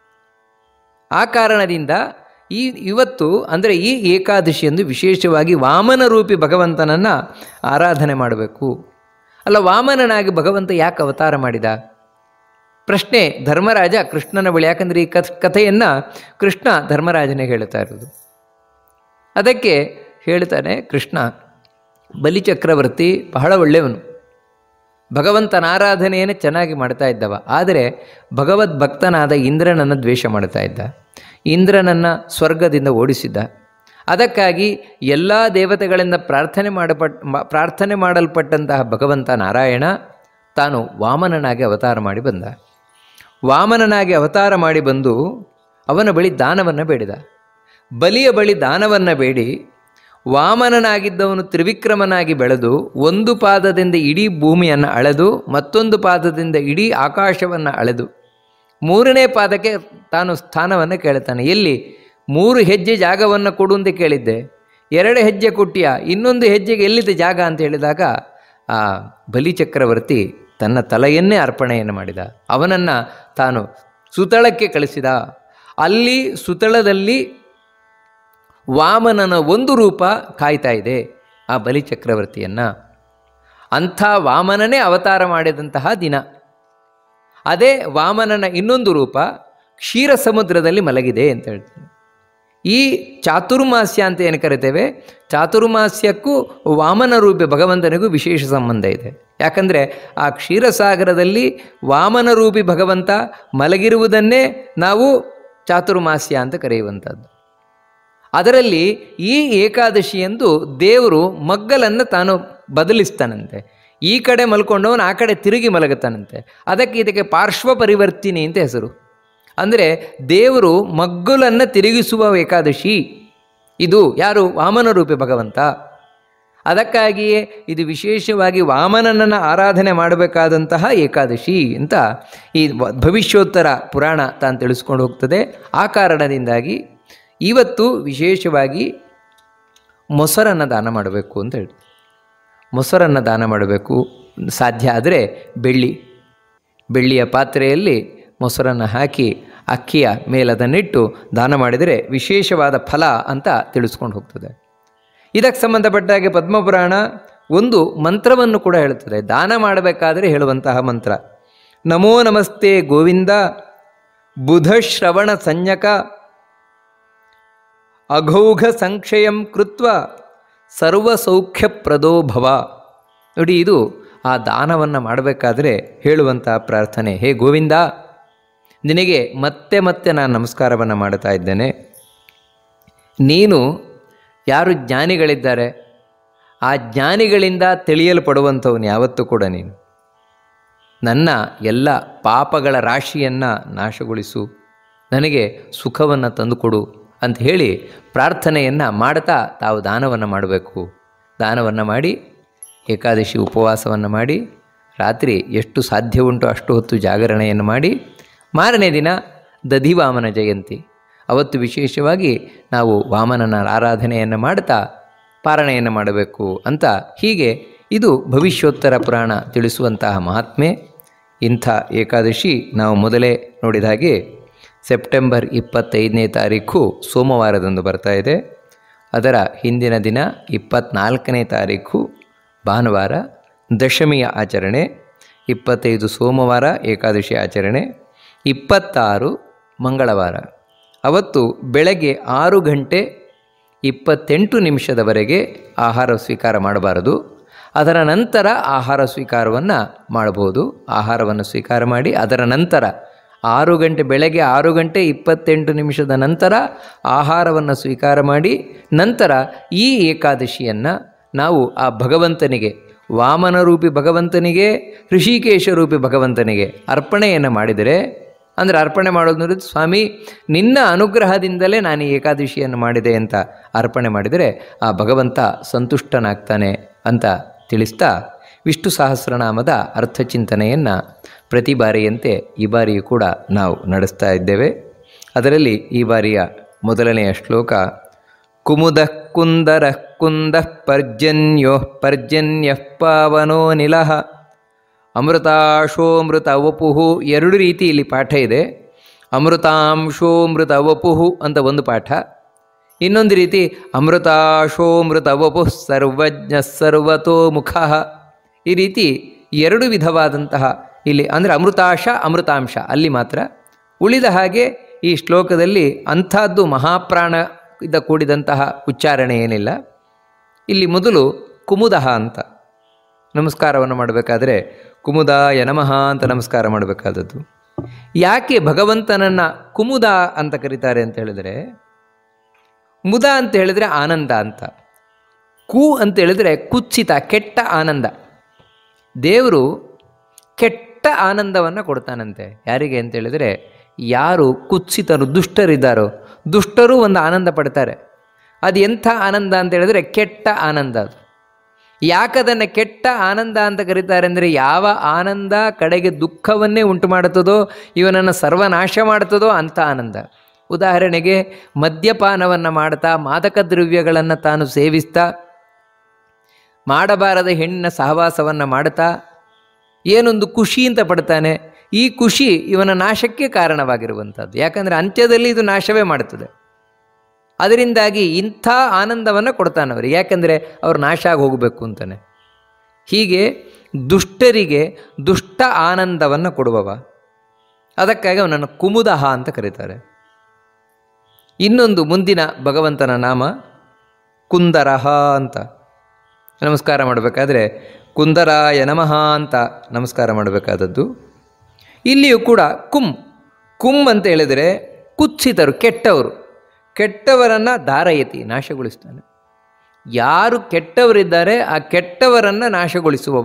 ಆ ಕಾರಣದಿಂದ ಈ ಇವತ್ತು ಅಂದರೆ ಈ ಏಕಾದಶಿಯಂದು ವಿಶೇಷವಾಗಿ ವಾಮನ ರೂಪಿ ಭಗವಂತನನ್ನು ಆರಾಧನೆ ಮಾಡಬೇಕು ಅಲ್ಲ ವಾಮನನಾಗಿ ಭಗವಂತ ಯಾಕೆ ಅವತಾರ ಮಾಡಿದ ಪ್ರಶ್ನೆ ಧರ್ಮರಾಜ ಕೃಷ್ಣನ ಬಳಿ ಯಾಕಂದರೆ ಈ ಕಥ್ ಕಥೆಯನ್ನು ಕೃಷ್ಣ ಧರ್ಮರಾಜನಿಗೆ ಹೇಳ್ತಾ ಇರೋದು ಅದಕ್ಕೆ ಹೇಳ್ತಾನೆ ಕೃಷ್ಣ ಬಲಿಚಕ್ರವರ್ತಿ ಬಹಳ ಒಳ್ಳೆಯವನು ಭಗವಂತನ ಆರಾಧನೆಯನ್ನು ಚೆನ್ನಾಗಿ ಮಾಡ್ತಾ ಇದ್ದವ ಆದರೆ ಭಗವದ್ ಭಕ್ತನಾದ ಇಂದ್ರನನ್ನು ದ್ವೇಷ ಮಾಡ್ತಾ ಇದ್ದ ಇಂದ್ರನನ್ನು ಸ್ವರ್ಗದಿಂದ ಓಡಿಸಿದ್ದ ಅದಕ್ಕಾಗಿ ಎಲ್ಲ ದೇವತೆಗಳಿಂದ ಪ್ರಾರ್ಥನೆ ಮಾಡಪಟ್ ಮ- ಪ್ರಾರ್ಥನೆ ಮಾಡಲ್ಪಟ್ಟಂತಹ ಭಗವಂತ ನಾರಾಯಣ ತಾನು ವಾಮನನಾಗಿ ಅವತಾರ ಮಾಡಿ ಬಂದ ವಾಮನನಾಗಿ ಅವತಾರ ಮಾಡಿ ಬಂದು ಅವನ ಬಳಿ ದಾನವನ್ನು ಬೇಡಿದ ಬಲಿಯ ಬಳಿ ದಾನವನ್ನು ಬೇಡಿ ವಾಮನನಾಗಿದ್ದವನು ತ್ರಿವಿಕ್ರಮನಾಗಿ ಬೆಳೆದು ಒಂದು ಪಾದದಿಂದ ಇಡೀ ಭೂಮಿಯನ್ನು ಅಳೆದು ಮತ್ತೊಂದು ಪಾದದಿಂದ ಇಡೀ ಆಕಾಶವನ್ನು ಅಳೆದು ಮೂರನೇ ಪಾದಕ್ಕೆ ತಾನು ಸ್ಥಾನವನ್ನು ಕೇಳ್ತಾನೆ ಎಲ್ಲಿ ಮೂರು ಹೆಜ್ಜೆ ಜಾಗವನ್ನು ಕೊಡು ಅಂತ ಕೇಳಿದ್ದೆ ಎರಡು ಹೆಜ್ಜೆ ಕೊಟ್ಟಿಯ ಇನ್ನೊಂದು ಹೆಜ್ಜೆಗೆ ಎಲ್ಲಿದೆ ಜಾಗ ಅಂತ ಹೇಳಿದಾಗ ಆ ಬಲಿಚಕ್ರವರ್ತಿ ತನ್ನ ತಲೆಯನ್ನೇ ಅರ್ಪಣೆಯನ್ನು ಮಾಡಿದ ಅವನನ್ನು ತಾನು ಸುತಳಕ್ಕೆ ಕಳಿಸಿದ ಅಲ್ಲಿ ಸುತಳದಲ್ಲಿ ವಾಮನನ ಒಂದು ರೂಪ ಕಾಯ್ತಾ ಇದೆ ಆ ಬಲಿಚಕ್ರವರ್ತಿಯನ್ನು ಅಂಥ ವಾಮನನೇ ಅವತಾರ ಮಾಡಿದಂತಹ ದಿನ ಅದೇ ವಾಮನನ ಇನ್ನೊಂದು ರೂಪ ಕ್ಷೀರ ಸಮುದ್ರದಲ್ಲಿ ಮಲಗಿದೆ ಅಂತ ಹೇಳ್ತಾರೆ ಈ ಚಾತುರ್ಮಾಸ್ಯ ಅಂತ ಏನು ಕರಿತೇವೆ ಚಾತುರ್ಮಾಸ್ಯಕ್ಕೂ ವಾಮನ ರೂಪಿ ಭಗವಂತನಿಗೂ ವಿಶೇಷ ಸಂಬಂಧ ಇದೆ ಯಾಕಂದರೆ ಆ ಕ್ಷೀರಸಾಗರದಲ್ಲಿ ವಾಮನ ರೂಪಿ ಭಗವಂತ ಮಲಗಿರುವುದನ್ನೇ ನಾವು ಚಾತುರ್ಮಾಸ್ಯ ಅಂತ ಕರೆಯುವಂಥದ್ದು ಅದರಲ್ಲಿ ಈ ಏಕಾದಶಿಯಂದು ದೇವರು ಮಗ್ಗಲನ್ನು ತಾನು ಬದಲಿಸ್ತಾನಂತೆ ಈ ಕಡೆ ಮಲ್ಕೊಂಡವನು ಆ ಕಡೆ ತಿರುಗಿ ಮಲಗುತ್ತಾನಂತೆ ಅದಕ್ಕೆ ಇದಕ್ಕೆ ಪಾರ್ಶ್ವ ಪರಿವರ್ತಿನಿ ಅಂತ ಹೆಸರು ಅಂದರೆ ದೇವರು ಮಗ್ಗುಲನ್ನು ತಿರುಗಿಸುವ ಏಕಾದಶಿ ಇದು ಯಾರು ವಾಮನ ರೂಪಿ ಭಗವಂತ ಅದಕ್ಕಾಗಿಯೇ ಇದು ವಿಶೇಷವಾಗಿ ವಾಮನನನ್ನು ಆರಾಧನೆ ಮಾಡಬೇಕಾದಂತಹ ಏಕಾದಶಿ ಅಂತ ಈ ವ- ಭವಿಷ್ಯೋತ್ತರ ಪುರಾಣ ತಾನು ತಿಳಿಸ್ಕೊಂಡು ಹೋಗ್ತದೆ ಆ ಕಾರಣದಿಂದಾಗಿ ಇವತ್ತು ವಿಶೇಷವಾಗಿ ಮೊಸರನ್ನು ದಾನ ಮಾಡಬೇಕು ಅಂತ ಹೇಳ್ತಾರೆ ಮೊಸರನ್ನು ದಾನ ಮಾಡಬೇಕು ಸಾಧ್ಯ ಆದರೆ ಬೆಳ್ಳಿ ಬೆಳ್ಳಿಯ ಪಾತ್ರೆಯಲ್ಲಿ ಮೊಸರನ್ನು ಹಾಕಿ ಅಕ್ಕಿಯ ಮೇಲದನ್ನಿಟ್ಟು ದಾನ ಮಾಡಿದರೆ ವಿಶೇಷವಾದ ಫಲ ಅಂತ ತಿಳಿಸ್ಕೊಂಡು ಹೋಗ್ತದೆ ಇದಕ್ಕೆ ಸಂಬಂಧಪಟ್ಟ ಹಾಗೆ ಪದ್ಮಪುರಾಣ ಒಂದು ಮಂತ್ರವನ್ನು ಕೂಡ ಹೇಳುತ್ತದೆ ದಾನ ಮಾಡಬೇಕಾದರೆ ಹೇಳುವಂತಹ ಮಂತ್ರ ನಮೋ ನಮಸ್ತೆ ಗೋವಿಂದ ಬುಧ ಶ್ರವಣ ಸಂಜ್ಞಕ ಅಘೌಘ ಸಂಕ್ಷಯಂ ಕೃತ್ವ ಸರ್ವಸೌಖ್ಯಪ್ರದೋ ಭವ ನೋಡಿ ಇದು ಆ ದಾನವನ್ನು ಮಾಡಬೇಕಾದ್ರೆ ಹೇಳುವಂತಹ ಪ್ರಾರ್ಥನೆ ಹೇ ಗೋವಿಂದ ನಿನಗೆ ಮತ್ತೆ ಮತ್ತೆ ನಾನು ನಮಸ್ಕಾರವನ್ನು ಮಾಡ್ತಾ ಇದ್ದೇನೆ ನೀನು ಯಾರು ಜ್ಞಾನಿಗಳಿದ್ದಾರೆ ಆ ಜ್ಞಾನಿಗಳಿಂದ ತಿಳಿಯಲ್ಪಡುವಂಥವನು ಯಾವತ್ತೂ ಕೂಡ ನೀನು ನನ್ನ ಎಲ್ಲ ಪಾಪಗಳ ರಾಶಿಯನ್ನು ನಾಶಗೊಳಿಸು ನನಗೆ ಸುಖವನ್ನು ತಂದುಕೊಡು ಅಂತ ಹೇಳಿ ಪ್ರಾರ್ಥನೆಯನ್ನು ಮಾಡ್ತಾ ತಾವು ದಾನವನ್ನು ಮಾಡಬೇಕು ದಾನವನ್ನು ಮಾಡಿ ಏಕಾದಶಿ ಉಪವಾಸವನ್ನು ಮಾಡಿ ರಾತ್ರಿ ಎಷ್ಟು ಸಾಧ್ಯ ಉಂಟು ಅಷ್ಟು ಹೊತ್ತು ಜಾಗರಣೆಯನ್ನು ಮಾಡಿ ಮಾರನೇ ದಿನ ದಧಿವಾಮನ ಜಯಂತಿ ಅವತ್ತು ವಿಶೇಷವಾಗಿ ನಾವು ವಾಮನನ ಆರಾಧನೆಯನ್ನು ಮಾಡ್ತಾ ಪಾರಣೆಯನ್ನು ಮಾಡಬೇಕು ಅಂತ ಹೀಗೆ ಇದು ಭವಿಷ್ಯೋತ್ತರ ಪುರಾಣ ತಿಳಿಸುವಂತಹ ಮಹಾತ್ಮೆ ಇಂಥ ಏಕಾದಶಿ ನಾವು ಮೊದಲೇ ನೋಡಿದ ಹಾಗೆ ಸೆಪ್ಟೆಂಬರ್ ಇಪ್ಪತ್ತೈದನೇ ತಾರೀಕು ಸೋಮವಾರದಂದು ಬರ್ತಾ ಇದೆ ಅದರ ಹಿಂದಿನ ದಿನ ಇಪ್ಪತ್ನಾಲ್ಕನೇ ತಾರೀಕು ಭಾನುವಾರ ದಶಮಿಯ ಆಚರಣೆ ಇಪ್ಪತ್ತೈದು ಸೋಮವಾರ ಏಕಾದಶಿ ಆಚರಣೆ ಇಪ್ಪತ್ತಾರು ಮಂಗಳವಾರ ಅವತ್ತು ಬೆಳಗ್ಗೆ ಆರು ಗಂಟೆ ಇಪ್ಪತ್ತೆಂಟು ನಿಮಿಷದವರೆಗೆ ಆಹಾರ ಸ್ವೀಕಾರ ಮಾಡಬಾರದು ಅದರ ನಂತರ ಆಹಾರ ಸ್ವೀಕಾರವನ್ನು ಮಾಡಬಹುದು ಆಹಾರವನ್ನು ಸ್ವೀಕಾರ ಮಾಡಿ ಅದರ ನಂತರ ಆರು ಗಂಟೆ ಬೆಳಗ್ಗೆ ಆರು ಗಂಟೆ ಇಪ್ಪತ್ತೆಂಟು ನಿಮಿಷದ ನಂತರ ಆಹಾರವನ್ನು ಸ್ವೀಕಾರ ಮಾಡಿ ನಂತರ ಈ ಏಕಾದಶಿಯನ್ನು ನಾವು ಆ ಭಗವಂತನಿಗೆ ವಾಮನ ರೂಪಿ ಭಗವಂತನಿಗೆ ಋಷಿಕೇಶ ರೂಪಿ ಭಗವಂತನಿಗೆ ಅರ್ಪಣೆಯನ್ನು ಮಾಡಿದರೆ ಅಂದರೆ ಅರ್ಪಣೆ ಮಾಡೋದು ನೋಡಿದ್ರೆ ಸ್ವಾಮಿ ನಿನ್ನ ಅನುಗ್ರಹದಿಂದಲೇ ನಾನು ಈ ಏಕಾದಶಿಯನ್ನು ಮಾಡಿದೆ ಅಂತ ಅರ್ಪಣೆ ಮಾಡಿದರೆ ಆ ಭಗವಂತ ಸಂತುಷ್ಟನಾಗ್ತಾನೆ ಅಂತ ತಿಳಿಸ್ತಾ ವಿಷ್ಣು ಸಹಸ್ರನಾಮದ ಅರ್ಥಚಿಂತನೆಯನ್ನು ಪ್ರತಿ ಬಾರಿಯಂತೆ ಈ ಬಾರಿಯೂ ಕೂಡ ನಾವು ನಡೆಸ್ತಾ ಇದ್ದೇವೆ ಅದರಲ್ಲಿ ಈ ಬಾರಿಯ ಮೊದಲನೆಯ ಶ್ಲೋಕ ಕುಮುದ ಕುಂದರ ಕುಂದ ಪರ್ಜನ್ಯೋ ಪರ್ಜನ್ಯ ಪಾವನೋ ನಿಲಹ ಅಮೃತಾಶೋಮೃತ ವಪುಹು ಎರಡು ರೀತಿ ಇಲ್ಲಿ ಪಾಠ ಇದೆ ಅಮೃತಾಂಶೋಮೃತ ವಪುಹು ಅಂತ ಒಂದು ಪಾಠ ಇನ್ನೊಂದು ರೀತಿ ಅಮೃತಾಶೋಮೃತ ವಪು ಸರ್ವಜ್ಞ ಸರ್ವತೋ ಮುಖ ಈ ರೀತಿ ಎರಡು ವಿಧವಾದಂತಹ ಇಲ್ಲಿ ಅಂದರೆ ಅಮೃತಾಶ ಅಮೃತಾಂಶ ಅಲ್ಲಿ ಮಾತ್ರ ಉಳಿದ ಹಾಗೆ ಈ ಶ್ಲೋಕದಲ್ಲಿ ಅಂಥದ್ದು ಮಹಾಪ್ರಾಣ ಇದ ಕೂಡಿದಂತಹ ಉಚ್ಚಾರಣೆ ಏನಿಲ್ಲ ಇಲ್ಲಿ ಮೊದಲು ಕುಮುದಹ ಅಂತ ನಮಸ್ಕಾರವನ್ನು ಮಾಡಬೇಕಾದ್ರೆ ಕುಮುದಾಯ ನಮಃ ಅಂತ ನಮಸ್ಕಾರ ಮಾಡಬೇಕಾದದ್ದು ಯಾಕೆ ಭಗವಂತನನ್ನು ಕುಮುದ ಅಂತ ಕರೀತಾರೆ ಅಂತ ಹೇಳಿದರೆ ಮುದ ಅಂತ ಹೇಳಿದರೆ ಆನಂದ ಅಂತ ಕು ಅಂತ ಹೇಳಿದರೆ ಕುತ್ಸಿತ ಕೆಟ್ಟ ಆನಂದ ದೇವರು ಕೆಟ್ಟ ಆನಂದವನ್ನು ಕೊಡ್ತಾನಂತೆ ಯಾರಿಗೆ ಅಂತ ಹೇಳಿದರೆ ಯಾರು ಕುತ್ಸಿತರು ದುಷ್ಟರಿದ್ದಾರೋ ದುಷ್ಟರು ಒಂದು ಆನಂದ ಪಡ್ತಾರೆ ಅದು ಎಂಥ ಆನಂದ ಅಂತ ಹೇಳಿದರೆ ಕೆಟ್ಟ ಆನಂದ ಅದು ಯಾಕದನ್ನು ಕೆಟ್ಟ ಆನಂದ ಅಂತ ಕರೀತಾರೆ ಅಂದರೆ ಯಾವ ಆನಂದ ಕಡೆಗೆ ದುಃಖವನ್ನೇ ಉಂಟು ಮಾಡುತ್ತದೋ ಇವನನ್ನು ಸರ್ವನಾಶ ಮಾಡುತ್ತದೋ ಅಂಥ ಆನಂದ ಉದಾಹರಣೆಗೆ ಮದ್ಯಪಾನವನ್ನು ಮಾಡ್ತಾ ಮಾದಕ ದ್ರವ್ಯಗಳನ್ನು ತಾನು ಸೇವಿಸ್ತಾ ಮಾಡಬಾರದ ಹೆಣ್ಣಿನ ಸಹವಾಸವನ್ನು ಮಾಡ್ತಾ ಏನೊಂದು ಖುಷಿ ಅಂತ ಪಡ್ತಾನೆ ಈ ಖುಷಿ ಇವನ ನಾಶಕ್ಕೆ ಕಾರಣವಾಗಿರುವಂಥದ್ದು ಯಾಕಂದರೆ ಅಂತ್ಯದಲ್ಲಿ ಇದು ನಾಶವೇ ಮಾಡುತ್ತದೆ ಅದರಿಂದಾಗಿ ಇಂಥ ಆನಂದವನ್ನು ಕೊಡ್ತಾನೆ ಅವರಿಗೆ ಯಾಕಂದರೆ ಅವ್ರು ನಾಶ ಆಗಿ ಹೋಗಬೇಕು ಅಂತಾನೆ ಹೀಗೆ ದುಷ್ಟರಿಗೆ ದುಷ್ಟ ಆನಂದವನ್ನು ಕೊಡುವವ ಅದಕ್ಕಾಗಿ ಅವನನ್ನು ಕುಮುದಹ ಅಂತ ಕರೀತಾರೆ ಇನ್ನೊಂದು ಮುಂದಿನ ಭಗವಂತನ ನಾಮ ಕುಂದರಹ ಅಂತ ನಮಸ್ಕಾರ ಮಾಡಬೇಕಾದ್ರೆ ಕುಂದರಾಯ ನಮಃ ಅಂತ ನಮಸ್ಕಾರ ಮಾಡಬೇಕಾದದ್ದು ಇಲ್ಲಿಯೂ ಕೂಡ ಕುಂ ಕುಂ ಅಂತ ಹೇಳಿದರೆ ಕುತ್ಸಿತರು ಕೆಟ್ಟವರು ಕೆಟ್ಟವರನ್ನು ದಾರಯತಿ ನಾಶಗೊಳಿಸ್ತಾನೆ ಯಾರು ಕೆಟ್ಟವರಿದ್ದಾರೆ ಆ ಕೆಟ್ಟವರನ್ನು ನಾಶಗೊಳಿಸುವವ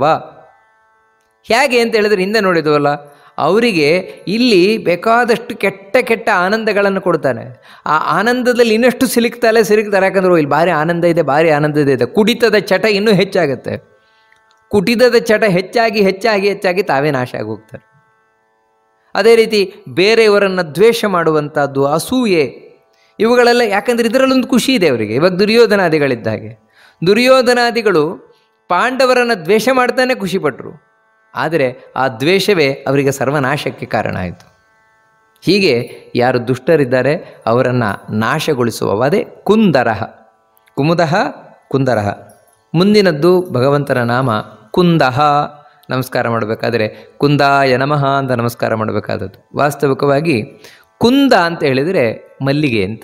ಹೇಗೆ ಅಂತ ಹೇಳಿದ್ರೆ ಹಿಂದೆ ನೋಡಿದ್ವಲ್ಲ ಅವರಿಗೆ ಇಲ್ಲಿ ಬೇಕಾದಷ್ಟು ಕೆಟ್ಟ ಕೆಟ್ಟ ಆನಂದಗಳನ್ನು ಕೊಡ್ತಾನೆ ಆ ಆನಂದದಲ್ಲಿ ಇನ್ನಷ್ಟು ಸಿಲುಕ್ತಾಲೆ ಸಿಲುಕ್ತಾರೆ ಯಾಕಂದ್ರೆ ಓ, ಇಲ್ಲಿ ಭಾರಿ ಆನಂದ ಇದೆ ಭಾರಿ ಆನಂದ ಇದೆ ಕುಡಿತದ ಚಟ ಇನ್ನೂ ಹೆಚ್ಚಾಗುತ್ತೆ ಕುಟಿತದ ಚಟ ಹೆಚ್ಚಾಗಿ ಹೆಚ್ಚಾಗಿ ಹೆಚ್ಚಾಗಿ ತಾವೇ ನಾಶ ಆಗಿ ಹೋಗ್ತಾರೆ ಅದೇ ರೀತಿ ಬೇರೆಯವರನ್ನು ದ್ವೇಷ ಮಾಡುವಂಥದ್ದು ಅಸೂಯೆ ಇವುಗಳೆಲ್ಲ ಯಾಕಂದರೆ ಇದರಲ್ಲೊಂದು ಖುಷಿ ಇದೆ ಅವರಿಗೆ ಇವಾಗ ದುರ್ಯೋಧನಾದಿಗಳಿದ್ದ ಹಾಗೆ ದುರ್ಯೋಧನಾದಿಗಳು ಪಾಂಡವರನ್ನು ದ್ವೇಷ ಮಾಡ್ತಾನೆ ಖುಷಿಪಟ್ಟರು ಆದರೆ ಆ ದ್ವೇಷವೇ ಅವರಿಗೆ ಸರ್ವನಾಶಕ್ಕೆ ಕಾರಣ ಆಯಿತು ಹೀಗೆ ಯಾರು ದುಷ್ಟರಿದ್ದಾರೆ ಅವರನ್ನು ನಾಶಗೊಳಿಸುವವ ಅದೇ ಕುಂದರಹ ಕುಮುದಹ ಕುಂದರಹ ಮುಂದಿನದ್ದು ಭಗವಂತನ ನಾಮ ಕುಂದಹ ನಮಸ್ಕಾರ ಮಾಡಬೇಕಾದ್ರೆ ಕುಂದಾಯ ನಮಃ ಅಂತ ನಮಸ್ಕಾರ ಮಾಡಬೇಕಾದದ್ದು ವಾಸ್ತವಿಕವಾಗಿ ಕುಂದ ಅಂತ ಹೇಳಿದರೆ ಮಲ್ಲಿಗೆ ಅಂತ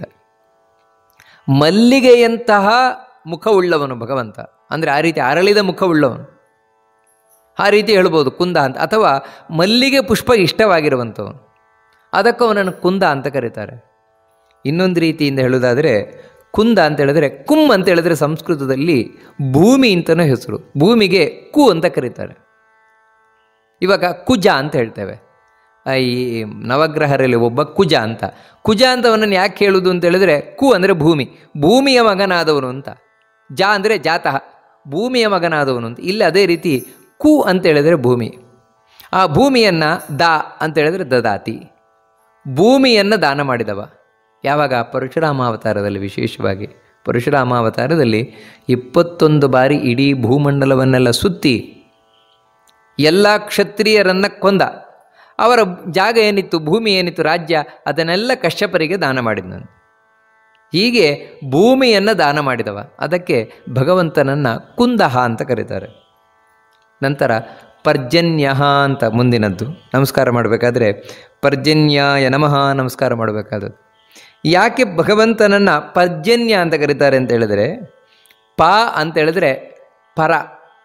ಮಲ್ಲಿಗೆಯಂತಹ ಮುಖವುಳ್ಳವನು ಭಗವಂತ ಅಂದರೆ ಆ ರೀತಿ ಅರಳಿದ ಮುಖವುಳ್ಳವನು ಆ ರೀತಿ ಹೇಳ್ಬೋದು ಕುಂದ ಅಂತ ಅಥವಾ ಮಲ್ಲಿಗೆ ಪುಷ್ಪ ಇಷ್ಟವಾಗಿರುವಂಥವನು ಅದಕ್ಕೆ ಅವನನ್ನು ಕುಂದ ಅಂತ ಕರೀತಾರೆ ಇನ್ನೊಂದು ರೀತಿಯಿಂದ ಹೇಳೋದಾದರೆ ಕುಂದ ಅಂತ ಹೇಳಿದ್ರೆ ಕುಮ್ ಅಂತ ಹೇಳಿದ್ರೆ ಸಂಸ್ಕೃತದಲ್ಲಿ ಭೂಮಿ ಅಂತಲೂ ಹೆಸರು ಭೂಮಿಗೆ ಕು ಅಂತ ಕರೀತಾರೆ ಇವಾಗ ಕುಜ ಅಂತ ಹೇಳ್ತೇವೆ ಆ, ಈ ನವಗ್ರಹರಲ್ಲಿ ಒಬ್ಬ ಕುಜ ಅಂತ ಕುಜ ಅಂತ ಅವನನ್ನು ಯಾಕೆ ಹೇಳುವುದು ಅಂತ ಹೇಳಿದ್ರೆ ಕು ಅಂದರೆ ಭೂಮಿ ಭೂಮಿಯ ಮಗನಾದವನು ಅಂತ ಜಾ ಅಂದರೆ ಜಾತಃ ಭೂಮಿಯ ಮಗನಾದವನು ಅಂತ ಇಲ್ಲಿ ಅದೇ ರೀತಿ ಕು ಅಂತ ಹೇಳಿದರೆ ಭೂಮಿ ಆ ಭೂಮಿಯನ್ನು ದ ಅಂತ ಹೇಳಿದ್ರೆ ದದಾತಿ ಭೂಮಿಯನ್ನು ದಾನ ಮಾಡಿದವ ಯಾವಾಗ ಪರಶುರಾಮಾವತಾರದಲ್ಲಿ ವಿಶೇಷವಾಗಿ ಪರಶುರಾಮಾವತಾರದಲ್ಲಿ ಇಪ್ಪತ್ತೊಂದು ಬಾರಿ ಇಡೀ ಭೂಮಂಡಲವನ್ನೆಲ್ಲ ಸುತ್ತಿ ಎಲ್ಲ ಕ್ಷತ್ರಿಯರನ್ನು ಕೊಂದ ಅವರ ಜಾಗ ಏನಿತ್ತು ಭೂಮಿ ಏನಿತ್ತು ರಾಜ್ಯ ಅದನ್ನೆಲ್ಲ ಕಶ್ಯಪರಿಗೆ ದಾನ ಮಾಡಿದನು ಹೀಗೆ ಭೂಮಿಯನ್ನು ದಾನ ಮಾಡಿದವ ಅದಕ್ಕೆ ಭಗವಂತನನ್ನು ಕುಂದಹ ಅಂತ ಕರೀತಾರೆ ನಂತರ ಪರ್ಜನ್ಯ ಅಂತ ಮುಂದಿನದ್ದು ನಮಸ್ಕಾರ ಮಾಡಬೇಕಾದ್ರೆ ಪರ್ಜನ್ಯಾಯ ನಮಃ ನಮಸ್ಕಾರ ಮಾಡಬೇಕಾದದ್ದು ಯಾಕೆ ಭಗವಂತನನ್ನು ಪರ್ಜನ್ಯ ಅಂತ ಕರೀತಾರೆ ಅಂತ ಹೇಳಿದರೆ ಪ ಅಂತ ಹೇಳಿದ್ರೆ ಪರ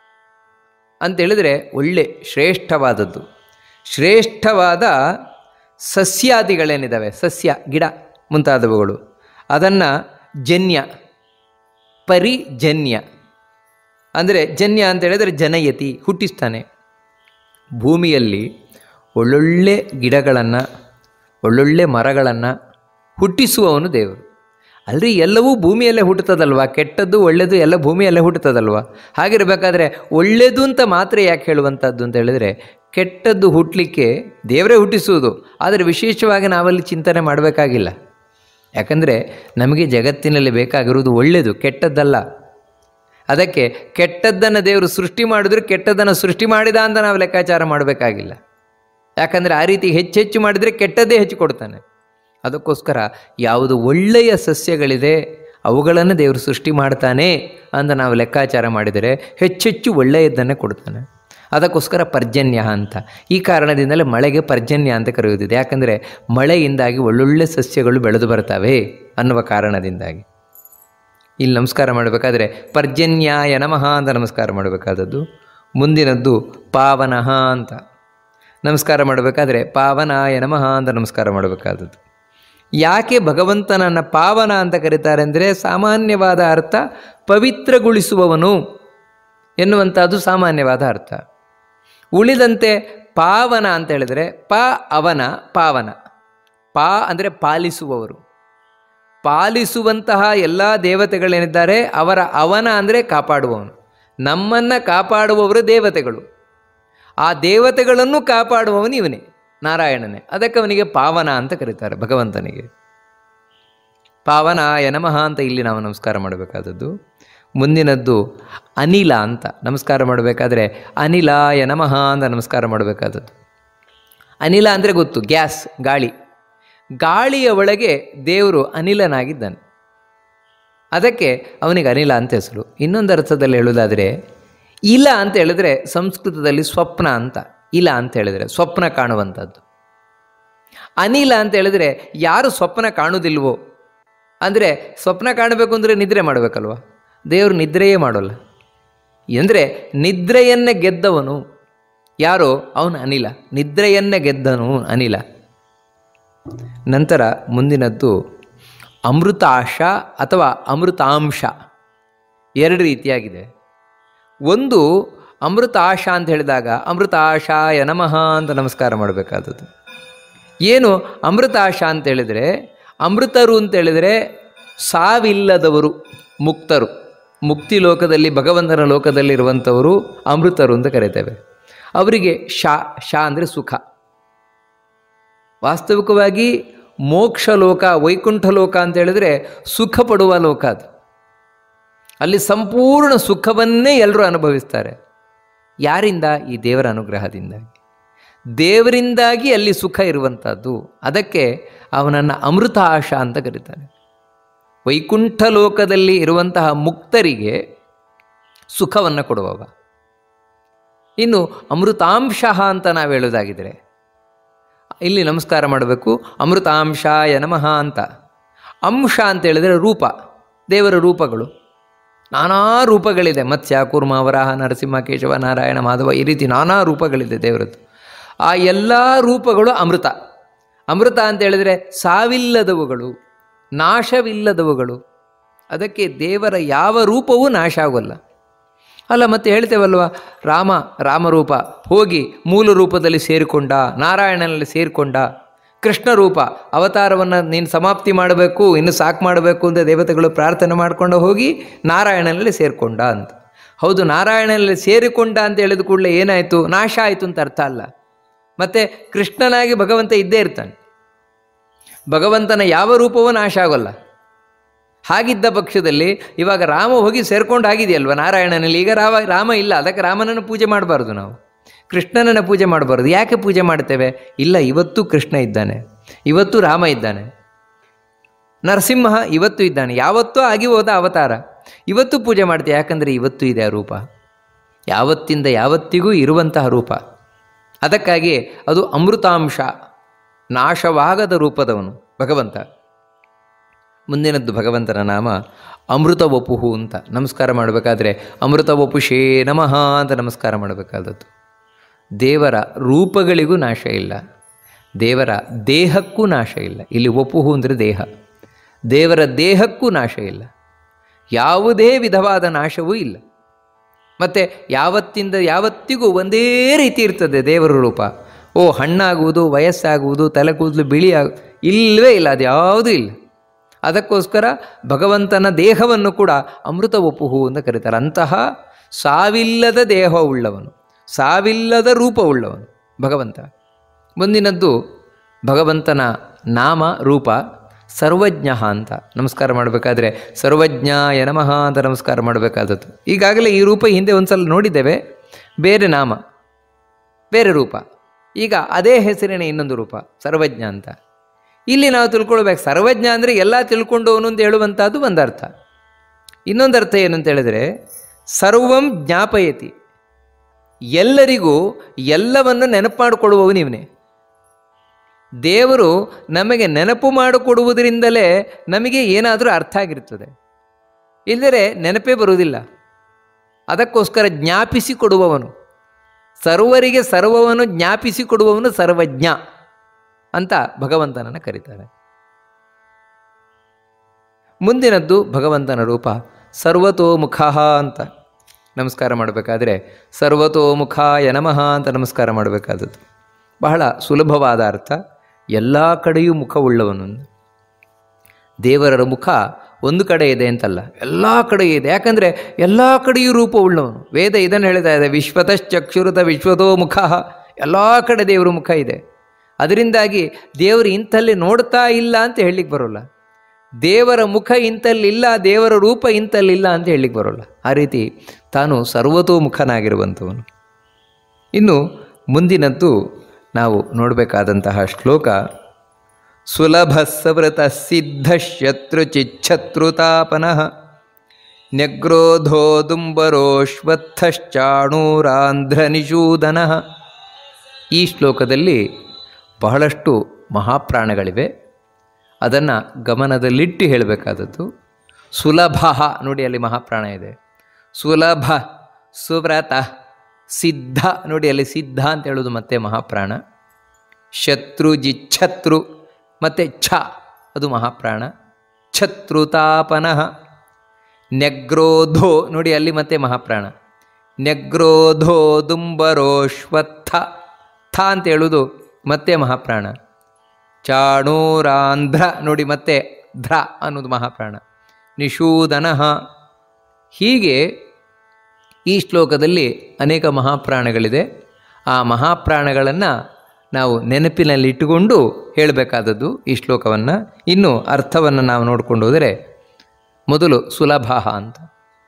ಅಂತ ಹೇಳಿದರೆ ಒಳ್ಳೆ ಶ್ರೇಷ್ಠವಾದದ್ದು ಶ್ರೇಷ್ಠವಾದ ಸಸ್ಯಾದಿಗಳೇನಿದ್ದಾವೆ ಸಸ್ಯ ಗಿಡ ಮುಂತಾದವುಗಳು ಅದನ್ನು ಜನ್ಯ ಪರಿಜನ್ಯ ಅಂದರೆ ಜನ್ಯ ಅಂತ ಹೇಳಿದರೆ ಜನಯತಿ ಹುಟ್ಟಿಸ್ತಾನೆ ಭೂಮಿಯಲ್ಲಿ ಒಳ್ಳೊಳ್ಳೆ ಗಿಡಗಳನ್ನು ಒಳ್ಳೊಳ್ಳೆ ಮರಗಳನ್ನು ಹುಟ್ಟಿಸುವವನು ದೇವರು ಅಲ್ರಿ ಎಲ್ಲವೂ ಭೂಮಿಯಲ್ಲೇ ಹುಟ್ಟುತ್ತದಲ್ವ ಕೆಟ್ಟದ್ದು ಒಳ್ಳೆಯದು ಎಲ್ಲ ಭೂಮಿಯಲ್ಲೇ ಹುಟ್ಟುತ್ತದಲ್ವ ಹಾಗಿರಬೇಕಾದ್ರೆ ಒಳ್ಳೆಯದು ಅಂತ ಮಾತ್ರ ಯಾಕೆ ಹೇಳುವಂಥದ್ದು ಅಂತ ಹೇಳಿದರೆ ಕೆಟ್ಟದ್ದು ಹುಟ್ಟಲಿಕ್ಕೆ ದೇವರೇ ಹುಟ್ಟಿಸುವುದು ಆದರೆ ವಿಶೇಷವಾಗಿ ನಾವಲ್ಲಿ ಚಿಂತನೆ ಮಾಡಬೇಕಾಗಿಲ್ಲ ಯಾಕಂದರೆ ನಮಗೆ ಜಗತ್ತಿನಲ್ಲಿ ಬೇಕಾಗಿರುವುದು ಒಳ್ಳೆಯದು ಕೆಟ್ಟದ್ದಲ್ಲ ಅದಕ್ಕೆ ಕೆಟ್ಟದ್ದನ್ನು ದೇವರು ಸೃಷ್ಟಿ ಮಾಡಿದ್ರೆ ಕೆಟ್ಟದ್ದನ್ನು ಸೃಷ್ಟಿ ಮಾಡಿದ ಅಂತ ನಾವು ಲೆಕ್ಕಾಚಾರ ಮಾಡಬೇಕಾಗಿಲ್ಲ ಯಾಕಂದರೆ ಆ ರೀತಿ ಹೆಚ್ಚೆಚ್ಚು ಮಾಡಿದರೆ ಕೆಟ್ಟದ್ದೇ ಹೆಚ್ಚು ಕೊಡ್ತಾನೆ ಅದಕ್ಕೋಸ್ಕರ ಯಾವುದು ಒಳ್ಳೆಯ ಸಸ್ಯಗಳಿದೆ ಅವುಗಳನ್ನು ದೇವರು ಸೃಷ್ಟಿ ಮಾಡ್ತಾನೆ ಅಂತ ನಾವು ಲೆಕ್ಕಾಚಾರ ಮಾಡಿದರೆ ಹೆಚ್ಚೆಚ್ಚು ಒಳ್ಳೆಯದನ್ನೇ ಕೊಡ್ತಾನೆ ಅದಕ್ಕೋಸ್ಕರ ಪರ್ಜನ್ಯ ಅಂತ ಈ ಕಾರಣದಿಂದಲೇ ಮಳೆಗೆ ಪರ್ಜನ್ಯ ಅಂತ ಕರೆಯುವುದಿದೆ ಯಾಕಂದರೆ ಮಳೆಯಿಂದಾಗಿ ಒಳ್ಳೊಳ್ಳೆ ಸಸ್ಯಗಳು ಬೆಳೆದು ಬರ್ತವೆ ಅನ್ನುವ ಕಾರಣದಿಂದಾಗಿ ಇಲ್ಲಿ ನಮಸ್ಕಾರ ಮಾಡಬೇಕಾದ್ರೆ ಪರ್ಜನ್ಯಾಯ ನಮಃ ಅಂತ ನಮಸ್ಕಾರ ಮಾಡಬೇಕಾದದ್ದು ಮುಂದಿನದ್ದು ಪಾವನಃ ಅಂತ ನಮಸ್ಕಾರ ಮಾಡಬೇಕಾದ್ರೆ ಪಾವನಾಯ ನಮಃ ಅಂತ ನಮಸ್ಕಾರ ಮಾಡಬೇಕಾದದ್ದು ಯಾಕೆ ಭಗವಂತನನ್ನು ಪಾವನ ಅಂತ ಕರೀತಾರೆ ಅಂದರೆ ಸಾಮಾನ್ಯವಾದ ಅರ್ಥ ಪವಿತ್ರಗೊಳಿಸುವವನು ಎನ್ನುವಂಥದ್ದು ಸಾಮಾನ್ಯವಾದ ಅರ್ಥ ಉಳಿದಂತೆ ಪಾವನ ಅಂತ ಹೇಳಿದರೆ ಪ ಅವನ ಪಾವನ ಪಾ ಅಂದರೆ ಪಾಲಿಸುವವರು ಪಾಲಿಸುವಂತಹ ಎಲ್ಲ ದೇವತೆಗಳೇನಿದ್ದಾರೆ ಅವರ ಅವನ ಅಂದರೆ ಕಾಪಾಡುವವನು ನಮ್ಮನ್ನು ಕಾಪಾಡುವವರು ದೇವತೆಗಳು ಆ ದೇವತೆಗಳನ್ನು ಕಾಪಾಡುವವನು ಇವನೇ ನಾರಾಯಣನೇ ಅದಕ್ಕೆ ಅವನಿಗೆ ಪಾವನ ಅಂತ ಕರೀತಾರೆ ಭಗವಂತನಿಗೆ ಪಾವನಾಯ ನಮಃ ಅಂತ ಇಲ್ಲಿ ನಾವು ನಮಸ್ಕಾರ ಮಾಡಬೇಕಾದದ್ದು ಮುಂದಿನದ್ದು ಅನಿಲ ಅಂತ ನಮಸ್ಕಾರ ಮಾಡಬೇಕಾದ್ರೆ ಅನಿಲಾಯ ನಮಃ ಅಂತ ನಮಸ್ಕಾರ ಮಾಡಬೇಕಾದದ್ದು ಅನಿಲ ಅಂದರೆ ಗೊತ್ತು ಗ್ಯಾಸ್ ಗಾಳಿ ಗಾಳಿಯ ಒಳಗೆ ದೇವರು ಅನಿಲನಾಗಿದ್ದಾನೆ ಅದಕ್ಕೆ ಅವನಿಗೆ ಅನಿಲ ಅಂತ ಹೆಸರು ಇನ್ನೊಂದು ಅರ್ಥದಲ್ಲಿ ಹೇಳೋದಾದರೆ ಇಲ ಅಂತ ಹೇಳಿದ್ರೆ ಸಂಸ್ಕೃತದಲ್ಲಿ ಸ್ವಪ್ನ ಅಂತ ಇಲ್ಲ ಅಂತ ಹೇಳಿದರೆ ಸ್ವಪ್ನ ಕಾಣುವಂಥದ್ದು ಅನಿಲ ಅಂತ ಹೇಳಿದ್ರೆ ಯಾರು ಸ್ವಪ್ನ ಕಾಣುವುದಿಲ್ವೋ ಅಂದರೆ ಸ್ವಪ್ನ ಕಾಣಬೇಕು ಅಂದರೆ ನಿದ್ರೆ ಮಾಡಬೇಕಲ್ವ ದೇವರು ನಿದ್ರೆಯೇ ಮಾಡೋಲ್ಲ ಅಂದರೆ ನಿದ್ರೆಯನ್ನೇ ಗೆದ್ದವನು ಯಾರೋ ಅವನು ಅನಿಲ ನಿದ್ರೆಯನ್ನೇ ಗೆದ್ದನು ಅನಿಲ ನಂತರ ಮುಂದಿನದ್ದು ಅಮೃತಾಶ ಅಥವಾ ಅಮೃತಾಂಶ ಎರಡು ರೀತಿಯಾಗಿದೆ ಒಂದು ಅಮೃತಾಶ ಅಂತ ಹೇಳಿದಾಗ ಅಮೃತಾಶಾಯ ನಮಃ ಅಂತ ನಮಸ್ಕಾರ ಮಾಡಬೇಕಾದದ್ದು ಏನು ಅಮೃತಾಶ ಅಂತ ಹೇಳಿದರೆ ಅಮೃತರು ಅಂತ ಹೇಳಿದರೆ ಸಾವಿಲ್ಲದವರು ಮುಕ್ತರು ಮುಕ್ತಿ ಲೋಕದಲ್ಲಿ ಭಗವಂತನ ಲೋಕದಲ್ಲಿರುವಂಥವರು ಅಮೃತರು ಅಂತ ಕರೀತೇವೆ ಅವರಿಗೆ ಶಾ ಶಾ ಅಂದರೆ ಸುಖ ವಾಸ್ತವಿಕವಾಗಿ ಮೋಕ್ಷ ಲೋಕ ವೈಕುಂಠ ಲೋಕ ಅಂತ ಹೇಳಿದ್ರೆ ಸುಖ ಪಡುವ ಲೋಕ ಅದು ಅಲ್ಲಿ ಸಂಪೂರ್ಣ ಸುಖವನ್ನೇ ಎಲ್ಲರೂ ಅನುಭವಿಸ್ತಾರೆ ಯಾರಿಂದ ಈ ದೇವರ ಅನುಗ್ರಹದಿಂದಾಗಿ ದೇವರಿಂದಾಗಿ ಅಲ್ಲಿ ಸುಖ ಇರುವಂಥದ್ದು ಅದಕ್ಕೆ ಅವನನ್ನು ಅಮೃತ ಆಶ ಅಂತ ಕರೀತಾರೆ ವೈಕುಂಠ ಲೋಕದಲ್ಲಿ ಇರುವಂತಹ ಮುಕ್ತರಿಗೆ ಸುಖವನ್ನು ಕೊಡುವವ ಇನ್ನು ಅಮೃತಾಂಶ ಅಂತ ನಾವು ಹೇಳೋದಾಗಿದ್ರೆ ಇಲ್ಲಿ ನಮಸ್ಕಾರ ಮಾಡಬೇಕು ಅಮೃತಾಂಶಾಯ ನಮಃ ಅಂತ ಅಂಶ ಅಂತ ಹೇಳಿದರೆ ರೂಪ ದೇವರ ರೂಪಗಳು ನಾನಾ ರೂಪಗಳಿದೆ ಮತ್ಸ್ಯ ಕೂರ್ಮ ವರಾಹ ನರಸಿಂಹ ಕೇಶವ ನಾರಾಯಣ ಮಾಧವ ಈ ರೀತಿ ನಾನಾ ರೂಪಗಳಿದೆ ದೇವರದ್ದು ಆ ಎಲ್ಲ ರೂಪಗಳು ಅಮೃತ ಅಮೃತ ಅಂತ ಹೇಳಿದರೆ ಸಾವಿಲ್ಲದವುಗಳು ನಾಶವಿಲ್ಲದವುಗಳು ಅದಕ್ಕೆ ದೇವರ ಯಾವ ರೂಪವೂ ನಾಶ ಆಗೋಲ್ಲ ಅಲ್ಲ ಮತ್ತೆ ಹೇಳ್ತೇವಲ್ವ ರಾಮ ರಾಮರೂಪ ಹೋಗಿ ಮೂಲ ರೂಪದಲ್ಲಿ ಸೇರಿಕೊಂಡ ನಾರಾಯಣನಲ್ಲಿ ಸೇರಿಕೊಂಡ ಕೃಷ್ಣ ರೂಪ ಅವತಾರವನ್ನು ನೀನು ಸಮಾಪ್ತಿ ಮಾಡಬೇಕು ಇನ್ನು ಸಾಕು ಮಾಡಬೇಕು ಅಂತ ದೇವತೆಗಳು ಪ್ರಾರ್ಥನೆ ಮಾಡಿಕೊಂಡು ಹೋಗಿ ನಾರಾಯಣನಲ್ಲಿ ಸೇರಿಕೊಂಡ ಅಂತ ಹೌದು ನಾರಾಯಣನಲ್ಲಿ ಸೇರಿಕೊಂಡ ಅಂತ ಹೇಳಿದ ಕೂಡಲೇ ಏನಾಯಿತು ನಾಶ ಆಯಿತು ಅಂತ ಅರ್ಥ ಅಲ್ಲ ಮತ್ತು ಕೃಷ್ಣನಾಗಿ ಭಗವಂತ ಇದ್ದೇ ಇರ್ತಾನೆ ಭಗವಂತನ ಯಾವ ರೂಪವೂ ನಾಶ ಆಗೋಲ್ಲ ಹಾಗಿದ್ದ ಪಕ್ಷದಲ್ಲಿ ಇವಾಗ ರಾಮ ಹೋಗಿ ಸೇರ್ಕೊಂಡು ಆಗಿದೆಯಲ್ವ ನಾರಾಯಣನಲ್ಲಿ ಈಗ ರಾಮ ರಾಮ ಇಲ್ಲ ಅದಕ್ಕೆ ರಾಮನನ್ನು ಪೂಜೆ ಮಾಡಬಾರ್ದು ನಾವು ಕೃಷ್ಣನನ್ನು ಪೂಜೆ ಮಾಡಬಾರ್ದು ಯಾಕೆ ಪೂಜೆ ಮಾಡ್ತೇವೆ ಇಲ್ಲ ಇವತ್ತು ಕೃಷ್ಣ ಇದ್ದಾನೆ ಇವತ್ತು ರಾಮ ಇದ್ದಾನೆ ನರಸಿಂಹ ಇವತ್ತು ಇದ್ದಾನೆ ಯಾವತ್ತೂ ಆಗಿ ಹೋದ ಅವತಾರ ಇವತ್ತು ಪೂಜೆ ಮಾಡ್ತೇವೆ ಯಾಕಂದರೆ ಇವತ್ತು ಇದೆ ಆ ರೂಪ ಯಾವತ್ತಿಂದ ಯಾವತ್ತಿಗೂ ಇರುವಂತಹ ರೂಪ ಅದಕ್ಕಾಗಿ ಅದು ಅಮೃತಾಂಶ ನಾಶವಾಗದ ರೂಪದವನು ಭಗವಂತ ಮುಂದಿನದ್ದು ಭಗವಂತನ ನಾಮ ಅಮೃತ ವಪುಹು ಅಂತ ನಮಸ್ಕಾರ ಮಾಡಬೇಕಾದ್ರೆ ಅಮೃತ ವಪುಷೇ ನಮಃ ಅಂತ ನಮಸ್ಕಾರ ಮಾಡಬೇಕಾದದ್ದು ದೇವರ ರೂಪಗಳಿಗೂ ನಾಶ ಇಲ್ಲ ದೇವರ ದೇಹಕ್ಕೂ ನಾಶ ಇಲ್ಲ ಇಲ್ಲಿ ಒಪ್ಪುಹು ಅಂದರೆ ದೇಹ ದೇವರ ದೇಹಕ್ಕೂ ನಾಶ ಇಲ್ಲ ಯಾವುದೇ ವಿಧವಾದ ನಾಶವೂ ಇಲ್ಲ ಮತ್ತು ಯಾವತ್ತಿಂದ ಯಾವತ್ತಿಗೂ ಒಂದೇ ರೀತಿ ಇರ್ತದೆ ದೇವರ ರೂಪ ಓ ಹಣ್ಣಾಗುವುದು ವಯಸ್ಸಾಗುವುದು ತಲೆ ಕೂದಲು ಬಿಳಿ ಆಗ ಇಲ್ಲವೇ ಇಲ್ಲ ಅದು ಯಾವುದೂ ಇಲ್ಲ ಅದಕ್ಕೋಸ್ಕರ ಭಗವಂತನ ದೇಹವನ್ನು ಕೂಡ ಅಮೃತ ಒಪ್ಪುಹು ಅಂತ ಕರೀತಾರೆ ಅಂತಹ ಸಾವಿಲ್ಲದ ದೇಹವುಳ್ಳವನು ಸಾವಿಲ್ಲದ ರೂಪವುಳ್ಳವನು ಭಗವಂತ ಮುಂದಿನದ್ದು ಭಗವಂತನ ನಾಮ ರೂಪ ಸರ್ವಜ್ಞ ಅಂತ ನಮಸ್ಕಾರ ಮಾಡಬೇಕಾದ್ರೆ ಸರ್ವಜ್ಞಾಯ ನಮಃ ಅಂತ ನಮಸ್ಕಾರ ಮಾಡಬೇಕಾದದ್ದು ಈಗಾಗಲೇ ಈ ರೂಪ ಹಿಂದೆ ಒಂದು ಸಲ ನೋಡಿದ್ದೇವೆ ಬೇರೆ ನಾಮ ಬೇರೆ ರೂಪ ಈಗ ಅದೇ ಹೆಸರಿನ ಇನ್ನೊಂದು ರೂಪ ಸರ್ವಜ್ಞ ಅಂತ ಇಲ್ಲಿ ನಾವು ತಿಳ್ಕೊಳ್ಬೇಕು ಸರ್ವಜ್ಞ ಅಂದರೆ ಎಲ್ಲ ತಿಳ್ಕೊಂಡವನು ಅಂತ ಹೇಳುವಂಥದ್ದು ಒಂದು ಅರ್ಥ ಇನ್ನೊಂದು ಅರ್ಥ ಏನು ಅಂತ ಹೇಳಿದರೆ ಸರ್ವಂ ಜ್ಞಾಪಯತಿ ಎಲ್ಲರಿಗೂ ಎಲ್ಲವನ್ನು ನೆನಪು ಮಾಡಿಕೊಡುವವನು ಇವನೇ ದೇವರು ನಮಗೆ ನೆನಪು ಮಾಡಿಕೊಡುವುದರಿಂದಲೇ ನಮಗೆ ಏನಾದರೂ ಅರ್ಥ ಆಗಿರ್ತದೆ ಇಲ್ಲದರೆ ನೆನಪೇ ಬರುವುದಿಲ್ಲ ಅದಕ್ಕೋಸ್ಕರ ಜ್ಞಾಪಿಸಿ ಕೊಡುವವನು ಸರ್ವರಿಗೆ ಸರ್ವವನ್ನು ಜ್ಞಾಪಿಸಿ ಕೊಡುವವನು ಸರ್ವಜ್ಞ ಅಂತ ಭಗವಂತನನ್ನು ಕರೀತಾರೆ ಮುಂದಿನದ್ದು ಭಗವಂತನ ರೂಪ ಸರ್ವತೋಮುಖ ಅಂತ ನಮಸ್ಕಾರ ಮಾಡಬೇಕಾದ್ರೆ ಸರ್ವತೋಮುಖಾಯ ನಮಃ ಅಂತ ನಮಸ್ಕಾರ ಮಾಡಬೇಕಾದದ್ದು ಬಹಳ ಸುಲಭವಾದ ಅರ್ಥ ಎಲ್ಲ ಕಡೆಯೂ ಮುಖವುಳ್ಳವನು ದೇವರ ಮುಖ ಒಂದು ಕಡೆ ಇದೆ ಅಂತಲ್ಲ ಎಲ್ಲ ಕಡೆ ಇದೆ ಯಾಕಂದರೆ ಎಲ್ಲ ಕಡೆಯೂ ರೂಪವುಳ್ಳವನು ವೇದ ಇದನ್ನು ಹೇಳ್ತಾ ಇದೆ ವಿಶ್ವತಶ್ಚಕ್ಷುರತ ವಿಶ್ವತೋ ಮುಖ ಎಲ್ಲ ಕಡೆ ದೇವರ ಮುಖ ಇದೆ ಅದರಿಂದಾಗಿ ದೇವರು ಇಂಥಲ್ಲಿ ನೋಡ್ತಾ ಇಲ್ಲ ಅಂತ ಹೇಳಲಿಕ್ಕೆ ಬರೋಲ್ಲ ದೇವರ ಮುಖ ಇಂಥಲ್ಲಿಲ್ಲ ದೇವರ ರೂಪ ಇಂಥಲ್ಲಿಲ್ಲ ಅಂತ ಹೇಳಲಿಕ್ಕೆ ಬರೋಲ್ಲ ಆ ರೀತಿ ತಾನು ಸರ್ವತೋಮುಖನಾಗಿರುವಂಥವನು ಇನ್ನು ಮುಂದಿನದ್ದು ನಾವು ನೋಡಬೇಕಾದಂತಹ ಶ್ಲೋಕ ಸುಲಭ ಸವೃತ ಸಿದ್ಧ ಶತ್ರು ಚಿಚ್ಛತ್ರುತಾಪನಃ ನ್ಯಗ್ರೋಧೋದುಂಬರೋಶ್ವತ್ಥಶ್ಚಾಣೂರಾಂಧ್ರನಿಷೂದನಃ ಈ ಶ್ಲೋಕದಲ್ಲಿ ಬಹಳಷ್ಟು ಮಹಾಪ್ರಾಣಗಳಿವೆ ಅದನ್ನು ಗಮನದಲ್ಲಿಟ್ಟು ಹೇಳಬೇಕಾದದ್ದು ಸುಲಭ ನೋಡಿ ಅಲ್ಲಿ ಮಹಾಪ್ರಾಣ ಇದೆ ಸುಲಭ ಸುವ್ರತ ಸಿದ್ಧ ನೋಡಿ ಅಲ್ಲಿ ಸಿದ್ಧ ಅಂತ ಹೇಳೋದು ಮತ್ತೆ ಮಹಾಪ್ರಾಣ ಶತ್ರು ಜಿಚ್ಛತ್ರು ಮತ್ತು ಛ ಅದು ಮಹಾಪ್ರಾಣ ಛತ್ರುತಾಪನಃ ನೆಗ್ರೋಧೋ ನೋಡಿ ಅಲ್ಲಿ ಮತ್ತೆ ಮಹಾಪ್ರಾಣ ನೆಗ್ರೋಧೋ ದುಂಬರೋಶ್ವತ್ಥ ಥ ಅಂತ ಹೇಳೋದು ಮತ್ತೆ ಮಹಾಪ್ರಾಣ ಚಾಣೂರಾಂಧ್ರ ನೋಡಿ ಮತ್ತೆ ಧ್ರ ಅನ್ನೋದು ಮಹಾಪ್ರಾಣ ನಿಷೂದನಃ ಹೀಗೆ ಈ ಶ್ಲೋಕದಲ್ಲಿ ಅನೇಕ ಮಹಾಪ್ರಾಣಗಳಿದೆ ಆ ಮಹಾಪ್ರಾಣಗಳನ್ನು ನಾವು ನೆನಪಿನಲ್ಲಿ ಇಟ್ಟುಕೊಂಡು ಹೇಳಬೇಕಾದದ್ದು ಈ ಶ್ಲೋಕವನ್ನು ಇನ್ನು ಅರ್ಥವನ್ನು ನಾವು ನೋಡಿಕೊಂಡು ಹೋದರೆ ಮೊದಲು ಸುಲಭ ಅಂತ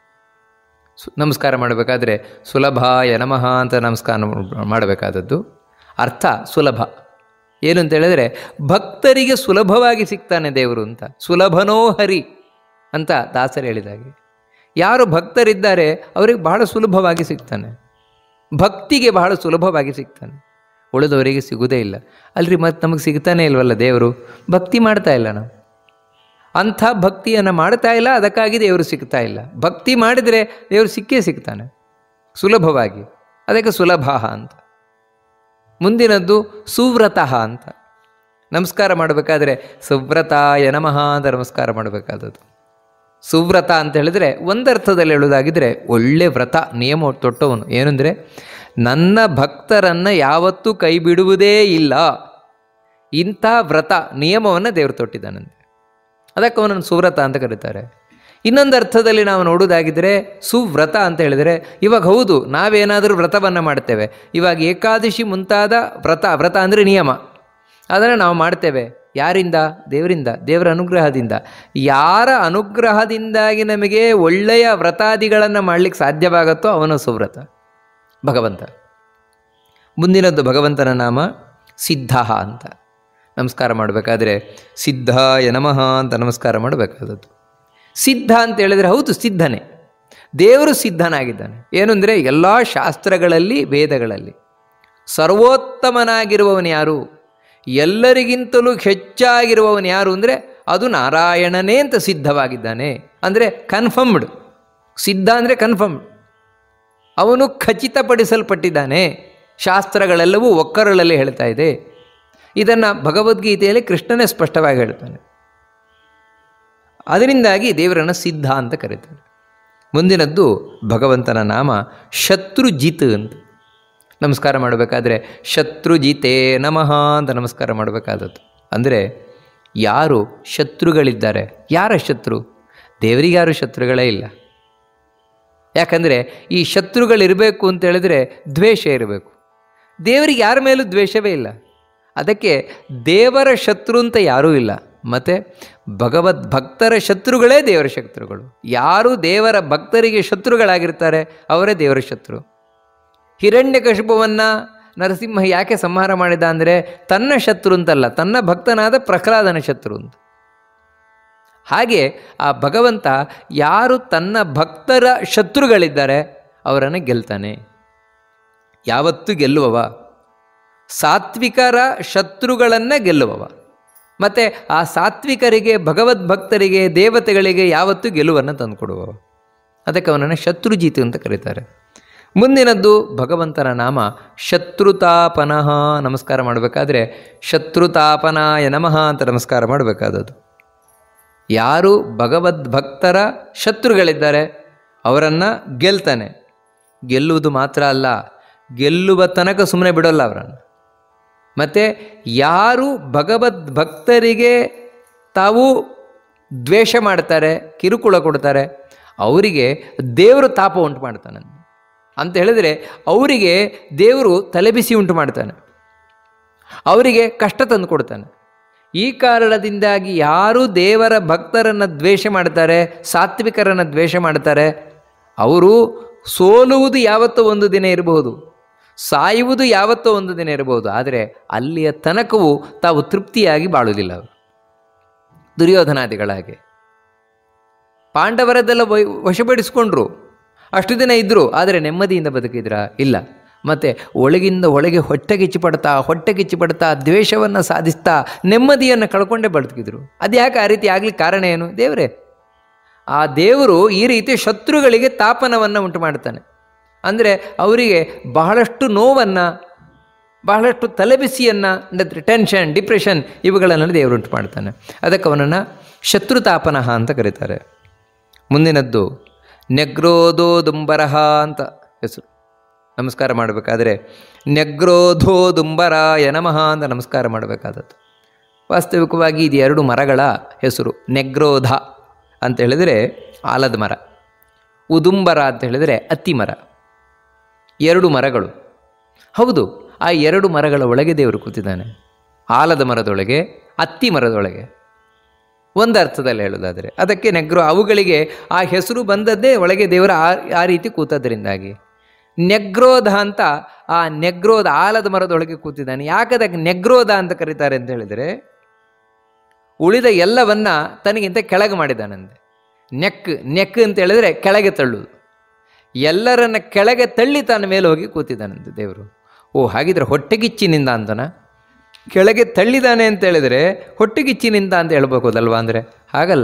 ಸು ನಮಸ್ಕಾರ ಮಾಡಬೇಕಾದ್ರೆ ಸುಲಭಾಯ ನಮಃ ಅಂತ ನಮಸ್ಕಾರ ಮಾಡಬೇಕಾದದ್ದು ಅರ್ಥ ಸುಲಭ ಏನು ಅಂತ ಹೇಳಿದರೆ ಭಕ್ತರಿಗೆ ಸುಲಭವಾಗಿ ಸಿಗ್ತಾನೆ ದೇವರು ಅಂತ ಸುಲಭನೋ ಹರಿ ಅಂತ ದಾಸರು ಹೇಳಿದಾಗೆ ಯಾರು ಭಕ್ತರಿದ್ದಾರೆ ಅವರಿಗೆ ಬಹಳ ಸುಲಭವಾಗಿ ಸಿಗ್ತಾನೆ ಭಕ್ತಿಗೆ ಬಹಳ ಸುಲಭವಾಗಿ ಸಿಗ್ತಾನೆ ಉಳಿದವರಿಗೆ ಸಿಗುವುದೇ ಇಲ್ಲ ಅಲ್ರಿ ಮತ್ತು ನಮಗೆ ಸಿಗ್ತಾನೆ ಇಲ್ವಲ್ಲ ದೇವರು ಭಕ್ತಿ ಮಾಡ್ತಾ ಇಲ್ಲ ನಾವು ಅಂಥ ಭಕ್ತಿಯನ್ನು ಮಾಡ್ತಾ ಇಲ್ಲ ಅದಕ್ಕಾಗಿ ದೇವರು ಸಿಗ್ತಾ ಇಲ್ಲ ಭಕ್ತಿ ಮಾಡಿದರೆ ದೇವರು ಸಿಕ್ಕೇ ಸಿಗ್ತಾನೆ ಸುಲಭವಾಗಿ ಅದಕ್ಕೆ ಸುಲಭ ಅಂತ ಮುಂದಿನದ್ದು ಸುವ್ರತಃ ಅಂತ ನಮಸ್ಕಾರ ಮಾಡಬೇಕಾದ್ರೆ ಸುವ್ರತಾಯ ನಮಃ ಅಂತ ನಮಸ್ಕಾರ ಮಾಡಬೇಕಾದದ್ದು ಸುವ್ರತ ಅಂತ ಹೇಳಿದರೆ ಒಂದರ್ಥದಲ್ಲಿ ಹೇಳೋದಾಗಿದ್ದರೆ ಒಳ್ಳೆ ವ್ರತ ನಿಯಮ ತೊಟ್ಟವನು ಏನಂದರೆ ನನ್ನ ಭಕ್ತರನ್ನು ಯಾವತ್ತೂ ಕೈ ಬಿಡುವುದೇ ಇಲ್ಲ ಇಂಥ ವ್ರತ ನಿಯಮವನ್ನು ದೇವರು ತೊಟ್ಟಿದ್ದಾನಂತೆ ಅದಕ್ಕೆ ಅವನನ್ನು ಸುವ್ರತ ಅಂತ ಕರೀತಾರೆ ಇನ್ನೊಂದು ಅರ್ಥದಲ್ಲಿ ನಾವು ನೋಡೋದಾಗಿದ್ದರೆ ಸುವ್ರತ ಅಂತ ಹೇಳಿದರೆ ಇವಾಗ ಹೌದು ನಾವೇನಾದರೂ ವ್ರತವನ್ನು ಮಾಡ್ತೇವೆ ಇವಾಗ ಏಕಾದಶಿ ಮುಂತಾದ ವ್ರತ ವ್ರತ ಅಂದರೆ ನಿಯಮ ಅದನ್ನು ನಾವು ಮಾಡ್ತೇವೆ ಯಾರಿಂದ ದೇವರಿಂದ ದೇವರ ಅನುಗ್ರಹದಿಂದ ಯಾರ ಅನುಗ್ರಹದಿಂದಾಗಿ ನಮಗೆ ಒಳ್ಳೆಯ ವ್ರತಾದಿಗಳನ್ನು ಮಾಡಲಿಕ್ಕೆ ಸಾಧ್ಯವಾಗುತ್ತೋ ಅವನು ಸುವ್ರತ ಭಗವಂತ ಮುಂದಿನದ್ದು ಭಗವಂತನ ನಾಮ ಸಿದ್ಧ ಅಂತ ನಮಸ್ಕಾರ ಮಾಡಬೇಕಾದ್ರೆ ಸಿದ್ಧಾಯ ನಮಃ ಅಂತ ನಮಸ್ಕಾರ ಮಾಡಬೇಕಾದದ್ದು ಸಿದ್ಧ ಅಂತ ಹೇಳಿದರೆ ಹೌದು ಸಿದ್ಧನೇ ದೇವರು ಸಿದ್ಧನಾಗಿದ್ದಾನೆ ಏನು ಅಂದರೆ ಎಲ್ಲ ಶಾಸ್ತ್ರಗಳಲ್ಲಿ ವೇದಗಳಲ್ಲಿ ಸರ್ವೋತ್ತಮನಾಗಿರುವವನು ಯಾರು ಎಲ್ಲರಿಗಿಂತಲೂ ಹೆಚ್ಚಾಗಿರುವವನು ಯಾರು ಅಂದರೆ ಅದು ನಾರಾಯಣನೇ ಅಂತ ಸಿದ್ಧವಾಗಿದ್ದಾನೆ ಅಂದರೆ ಕನ್ಫರ್ಮ್ಡ್ ಸಿದ್ಧ ಅಂದರೆ ಕನ್ಫರ್ಮ್ಡ್ ಅವನು ಖಚಿತಪಡಿಸಲ್ಪಟ್ಟಿದ್ದಾನೆ ಶಾಸ್ತ್ರಗಳೆಲ್ಲವೂ ಒಕ್ಕರಳಲ್ಲಿ ಹೇಳ್ತಾ ಇದೆ ಇದನ್ನು ಭಗವದ್ಗೀತೆಯಲ್ಲಿ ಕೃಷ್ಣನೇ ಸ್ಪಷ್ಟವಾಗಿ ಹೇಳ್ತಾನೆ ಅದರಿಂದಾಗಿ ದೇವರನ್ನು ಸಿದ್ಧ ಅಂತ ಕರೀತಾರೆ ಮುಂದಿನದ್ದು ಭಗವಂತನ ನಾಮ ಶತ್ರುಜಿತ್ ಅಂತ ನಮಸ್ಕಾರ ಮಾಡಬೇಕಾದ್ರೆ ಶತ್ರುಜಿತೇ ನಮಃ ಅಂತ ನಮಸ್ಕಾರ ಮಾಡಬೇಕಾದದ್ದು ಅಂದರೆ ಯಾರು ಶತ್ರುಗಳಿದ್ದಾರೆ ಯಾರ ಶತ್ರು ದೇವರಿಗೆ ಯಾರು ಶತ್ರುಗಳೇ ಇಲ್ಲ ಯಾಕಂದರೆ ಈ ಶತ್ರುಗಳಿರಬೇಕು ಅಂತ ಹೇಳಿದ್ರೆ ದ್ವೇಷ ಇರಬೇಕು ದೇವರಿಗೆ ಯಾರ ಮೇಲೂ ದ್ವೇಷವೇ ಇಲ್ಲ ಅದಕ್ಕೆ ದೇವರ ಶತ್ರು ಅಂತ ಯಾರೂ ಇಲ್ಲ ಮತ್ತು ಭಗವದ್ ಭಕ್ತರ ಶತ್ರುಗಳೇ ದೇವರ ಶತ್ರುಗಳು ಯಾರು ದೇವರ ಭಕ್ತರಿಗೆ ಶತ್ರುಗಳಾಗಿರ್ತಾರೆ ಅವರೇ ದೇವರ ಶತ್ರು ಹಿರಣ್ಯಕಶಿಪವನ್ನು ನರಸಿಂಹ ಯಾಕೆ ಸಂಹಾರ ಮಾಡಿದ ಅಂದರೆ ತನ್ನ ಶತ್ರು ಅಂತಲ್ಲ ತನ್ನ ಭಕ್ತನಾದ ಪ್ರಹ್ಲಾದನ ಶತ್ರು ಅಂತ ಹಾಗೆ ಆ ಭಗವಂತ ಯಾರು ತನ್ನ ಭಕ್ತರ ಶತ್ರುಗಳಿದ್ದಾರೆ ಅವರನ್ನು ಗೆಲ್ತಾನೆ ಯಾವತ್ತೂ ಗೆಲ್ಲುವವ ಸಾತ್ವಿಕರ ಶತ್ರುಗಳನ್ನು ಗೆಲ್ಲುವವ ಮತ್ತು ಆ ಸಾತ್ವಿಕರಿಗೆ ಭಗವದ್ಭಕ್ತರಿಗೆ ದೇವತೆಗಳಿಗೆ ಯಾವತ್ತೂ ಗೆಲುವನ್ನು ತಂದುಕೊಡುವವ ಅದಕ್ಕೆ ಅವನನ್ನು ಶತ್ರುಜೀತು ಅಂತ ಕರೀತಾರೆ ಮುಂದಿನದ್ದು ಭಗವಂತನ ನಾಮ ಶತ್ರುತಾಪನಃ ನಮಸ್ಕಾರ ಮಾಡಬೇಕಾದ್ರೆ ಶತ್ರುತಾಪನಾಯ ನಮಃ ಅಂತ ನಮಸ್ಕಾರ ಮಾಡಬೇಕಾದದ್ದು ಯಾರು ಭಗವದ್ಭಕ್ತರ ಶತ್ರುಗಳಿದ್ದಾರೆ ಅವರನ್ನು ಗೆಲ್ತಾನೆ ಗೆಲ್ಲುವುದು ಮಾತ್ರ ಅಲ್ಲ ಗೆಲ್ಲುವ ತನಕ ಸುಮ್ಮನೆ ಬಿಡೋಲ್ಲ ಅವರನ್ನು ಮತ್ತು ಯಾರು ಭಗವದ್ಭಕ್ತರಿಗೆ ತಾವು ದ್ವೇಷ ಮಾಡ್ತಾರೆ ಕಿರುಕುಳ ಕೊಡ್ತಾರೆ ಅವರಿಗೆ ದೇವರು ತಾಪ ಉಂಟು ಮಾಡ್ತಾನೆ ಅಂತ ಹೇಳಿದರೆ ಅವರಿಗೆ ದೇವರು ತಲೆಬಿಸಿ ಉಂಟು ಮಾಡ್ತಾನೆ ಅವರಿಗೆ ಕಷ್ಟ ತಂದು ಕೊಡ್ತಾನೆ ಈ ಕಾರಣದಿಂದಾಗಿ ಯಾರು ದೇವರ ಭಕ್ತರನ್ನು ದ್ವೇಷ ಮಾಡ್ತಾರೆ ಸಾತ್ವಿಕರನ್ನು ದ್ವೇಷ ಮಾಡ್ತಾರೆ ಅವರು ಸೋಲುವುದು ಯಾವತ್ತೋ ಒಂದು ದಿನ ಇರಬಹುದು ಸಾಯುವುದು ಯಾವತ್ತೋ ಒಂದು ದಿನ ಇರಬಹುದು ಆದರೆ ಅಲ್ಲಿಯ ತನಕವೂ ತಾವು ತೃಪ್ತಿಯಾಗಿ ಬಾಳುವುದಿಲ್ಲ ಅವರು ದುರ್ಯೋಧನಾದಿಗಳ ಹಾಗೆ ಪಾಂಡವರದ್ದೆಲ್ಲ ವೈ ವಶಪಡಿಸ್ಕೊಂಡ್ರು ಅಷ್ಟು ದಿನ ಇದ್ದರು ಆದರೆ ನೆಮ್ಮದಿಯಿಂದ ಬದುಕಿದ್ರ ಇಲ್ಲ ಮತ್ತು ಒಳಗಿಂದ ಒಳಗೆ ಹೊಟ್ಟೆ ಕಿಚ್ಚು ಪಡ್ತಾ ಹೊಟ್ಟೆ ಕಿಚ್ಚು ಪಡ್ತಾ ದ್ವೇಷವನ್ನು ಸಾಧಿಸ್ತಾ ನೆಮ್ಮದಿಯನ್ನು ಕಳ್ಕೊಂಡೇ ಬದುಕಿದ್ರು ಅದು ಯಾಕೆ ಆ ರೀತಿ ಆಗ್ಲಿಕ್ಕೆ ಕಾರಣ ಏನು ದೇವರೇ ಆ ದೇವರು ಈ ರೀತಿ ಶತ್ರುಗಳಿಗೆ ತಾಪನವನ್ನು ಉಂಟು ಮಾಡ್ತಾನೆ ಅಂದರೆ ಅವರಿಗೆ ಬಹಳಷ್ಟು ನೋವನ್ನು ಬಹಳಷ್ಟು ತಲೆಬಿಸಿಯನ್ನು ಅಂದರೆ ಟೆನ್ಷನ್ ಡಿಪ್ರೆಷನ್ ಇವುಗಳನ್ನು ದೇವರು ಉಂಟು ಮಾಡ್ತಾನೆ ಅದಕ್ಕೆ ಅವನನ್ನು ಶತ್ರುತಾಪನಃ ಅಂತ ಕರೀತಾರೆ ಮುಂದಿನದ್ದು ನೆಗ್ರೋದೋ ದುಂಬರಹ ಅಂತ ಹೆಸರು ನಮಸ್ಕಾರ ಮಾಡಬೇಕಾದ್ರೆ ನೆಗ್ರೋಧೋ ದುಂಬರಾಯ ನಮಃ ಅಂತ ನಮಸ್ಕಾರ ಮಾಡಬೇಕಾದದ್ದು ವಾಸ್ತವಿಕವಾಗಿ ಇದು ಎರಡು ಮರಗಳ ಹೆಸರು ನೆಗ್ರೋಧ ಅಂತ ಹೇಳಿದರೆ ಆಲದ ಮರ ಉದುಂಬರ ಅಂತ ಹೇಳಿದರೆ ಅತ್ತಿ ಮರ ಎರಡು ಮರಗಳು ಹೌದು ಆ ಎರಡು ಮರಗಳ ಒಳಗೆ ದೇವರು ಕೂತಿದ್ದಾನೆ ಆಲದ ಮರದೊಳಗೆ ಅತ್ತಿ ಮರದೊಳಗೆ ಒಂದು ಅರ್ಥದಲ್ಲಿ ಹೇಳೋದಾದರೆ ಅದಕ್ಕೆ ನೆಗ್ರೋ ಅವುಗಳಿಗೆ ಆ ಹೆಸರು ಬಂದದ್ದೇ ಒಳಗೆ ದೇವರ ಆ ಆ ರೀತಿ ಕೂತದ್ರಿಂದಾಗಿ ನೆಗ್ರೋಧ ಅಂತ ಆ ನೆಗ್ರೋಧ ಆಲದ ಮರದೊಳಗೆ ಕೂತಿದ್ದಾನೆ ಯಾಕೆ ಅದಕ್ಕೆ ನೆಗ್ರೋಧ ಅಂತ ಕರೀತಾರೆ ಅಂತ ಹೇಳಿದರೆ ಉಳಿದ ಎಲ್ಲವನ್ನ ತನಗಿಂತ ಕೆಳಗೆ ಮಾಡಿದ್ದಾನಂತೆ ನೆಕ್ ನೆಕ್ ಅಂತ ಹೇಳಿದ್ರೆ ಕೆಳಗೆ ತಳ್ಳುವುದು ಎಲ್ಲರನ್ನ ಕೆಳಗೆ ತಳ್ಳಿ ತನ್ನ ಮೇಲೆ ಹೋಗಿ ಕೂತಿದ್ದಾನಂತೆ ದೇವರು ಓ ಹಾಗಿದ್ರೆ ಹೊಟ್ಟೆಗಿಚ್ಚಿನಿಂದ ಅಂತನ ಕೆಳಗೆ ತಳ್ಳಿದಾನೆ ಅಂತ ಹೇಳಿದರೆ ಹೊಟ್ಟೆಗಿಚ್ಚಿನಿಂದ ಅಂತ ಹೇಳ್ಬೋದಲ್ವಾ ಅಂದರೆ ಹಾಗಲ್ಲ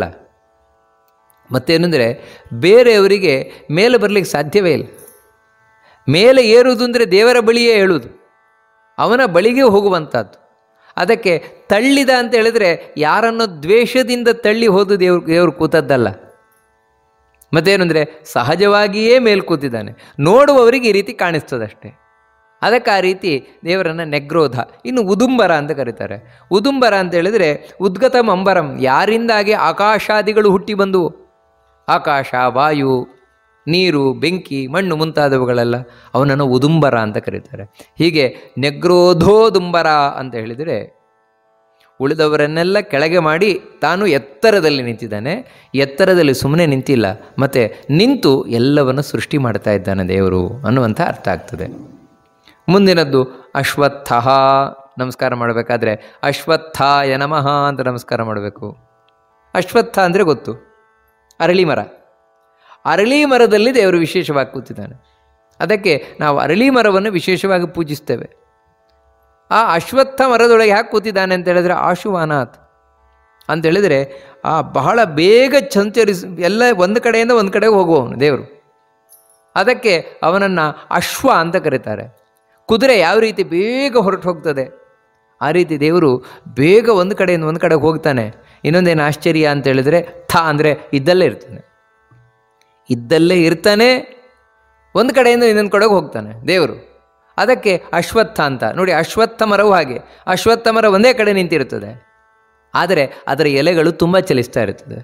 ಮತ್ತೇನೆಂದರೆ ಬೇರೆಯವರಿಗೆ ಮೇಲೆ ಬರಲಿಕ್ಕೆ ಸಾಧ್ಯವೇ ಇಲ್ಲ ಮೇಲೆ ಏರುವುದು ಅಂದರೆ ದೇವರ ಬಳಿಯೇ ಹೇಳುವುದು ಅವನ ಬಳಿಗೆ ಹೋಗುವಂಥದ್ದು ಅದಕ್ಕೆ ತಳ್ಳಿದ ಅಂತ ಹೇಳಿದರೆ ಯಾರನ್ನು ದ್ವೇಷದಿಂದ ತಳ್ಳಿ ಹೋದು ದೇವ್ರು ದೇವರು ಕೂತದ್ದಲ್ಲ ಮತ್ತೇನೆಂದರೆ ಸಹಜವಾಗಿಯೇ ಮೇಲೆ ಕೂತಿದ್ದಾನೆ ನೋಡುವವರಿಗೆ ಈ ರೀತಿ ಕಾಣಿಸ್ತದಷ್ಟೇ ಅದಕ್ಕೆ ಆ ರೀತಿ ದೇವರನ್ನು ನೆಗ್ರೋಧ ಇನ್ನು ಉದುಂಬರ ಅಂತ ಕರೀತಾರೆ ಉದುಂಬರ ಅಂತ ಹೇಳಿದರೆ ಉದ್ಗತಂ ಅಂಬರಂ ಯಾರಿಂದಾಗಿ ಆಕಾಶಾದಿಗಳು ಹುಟ್ಟಿ ಬಂದುವು ಆಕಾಶ ವಾಯು ನೀರು ಬೆಂಕಿ ಮಣ್ಣು ಮುಂತಾದವುಗಳೆಲ್ಲ ಅವನನ್ನು ಉದುಂಬರ ಅಂತ ಕರೀತಾರೆ ಹೀಗೆ ನೆಗ್ರೋಧೋದುಂಬರ ಅಂತ ಹೇಳಿದರೆ ಉಳಿದವರನ್ನೆಲ್ಲ ಕೆಳಗೆ ಮಾಡಿ ತಾನು ಎತ್ತರದಲ್ಲಿ ನಿಂತಿದ್ದಾನೆ ಎತ್ತರದಲ್ಲಿ ಸುಮ್ಮನೆ ನಿಂತಿಲ್ಲ ಮತ್ತು ನಿಂತು ಎಲ್ಲವನ್ನು ಸೃಷ್ಟಿ ಮಾಡ್ತಾ ಇದ್ದಾನೆ ದೇವರು ಅನ್ನುವಂಥ ಅರ್ಥ ಆಗ್ತದೆ ಮುಂದಿನದ್ದು ಅಶ್ವತ್ಥ ನಮಸ್ಕಾರ ಮಾಡಬೇಕಾದ್ರೆ ಅಶ್ವತ್ಥಾಯ ನಮಃ ಅಂತ ನಮಸ್ಕಾರ ಮಾಡಬೇಕು ಅಶ್ವತ್ಥ ಅಂದರೆ ಗೊತ್ತು ಅರಳಿ ಮರ ಅರಳಿ ಮರದಲ್ಲಿ ದೇವರು ವಿಶೇಷವಾಗಿ ಕೂತಿದ್ದಾನೆ ಅದಕ್ಕೆ ನಾವು ಅರಳಿ ಮರವನ್ನು ವಿಶೇಷವಾಗಿ ಪೂಜಿಸ್ತೇವೆ ಆ ಅಶ್ವತ್ಥ ಮರದೊಳಗೆ ಯಾಕೆ ಕೂತಿದ್ದಾನೆ ಅಂತ ಹೇಳಿದ್ರೆ ಆಶುವಾನಾಥ್ ಅಂತ ಹೇಳಿದರೆ ಆ ಬಹಳ ಬೇಗ ಸಂಚರಿಸ್ ಎಲ್ಲ ಒಂದು ಕಡೆಯಿಂದ ಒಂದು ಕಡೆಗೆ ಹೋಗುವವನು ದೇವರು ಅದಕ್ಕೆ ಅವನನ್ನು ಅಶ್ವ ಅಂತ ಕರೀತಾರೆ ಕುದುರೆ ಯಾವ ರೀತಿ ಬೇಗ ಹೊರಟು ಹೋಗ್ತದೆ ಆ ರೀತಿ ದೇವರು ಬೇಗ ಒಂದು ಕಡೆಯಿಂದ ಒಂದು ಕಡೆಗೆ ಹೋಗ್ತಾನೆ ಇನ್ನೊಂದೇನು ಆಶ್ಚರ್ಯ ಅಂತ ಹೇಳಿದ್ರೆ ಥ ಅಂದರೆ ಇದ್ದಲ್ಲೇ ಇರ್ತಾನೆ ಇದ್ದಲ್ಲೇ ಇರ್ತಾನೆ ಒಂದು ಕಡೆಯಿಂದ ಇನ್ನೊಂದು ಕಡೆಗೆ ಹೋಗ್ತಾನೆ ದೇವರು ಅದಕ್ಕೆ ಅಶ್ವತ್ಥ ಅಂತ ನೋಡಿ ಅಶ್ವತ್ಥ ಮರವು ಹಾಗೆ ಅಶ್ವತ್ಥ ಮರ ಒಂದೇ ಕಡೆ ನಿಂತಿರುತ್ತದೆ ಆದರೆ ಅದರ ಎಲೆಗಳು ತುಂಬ ಚಲಿಸ್ತಾ ಇರುತ್ತದೆ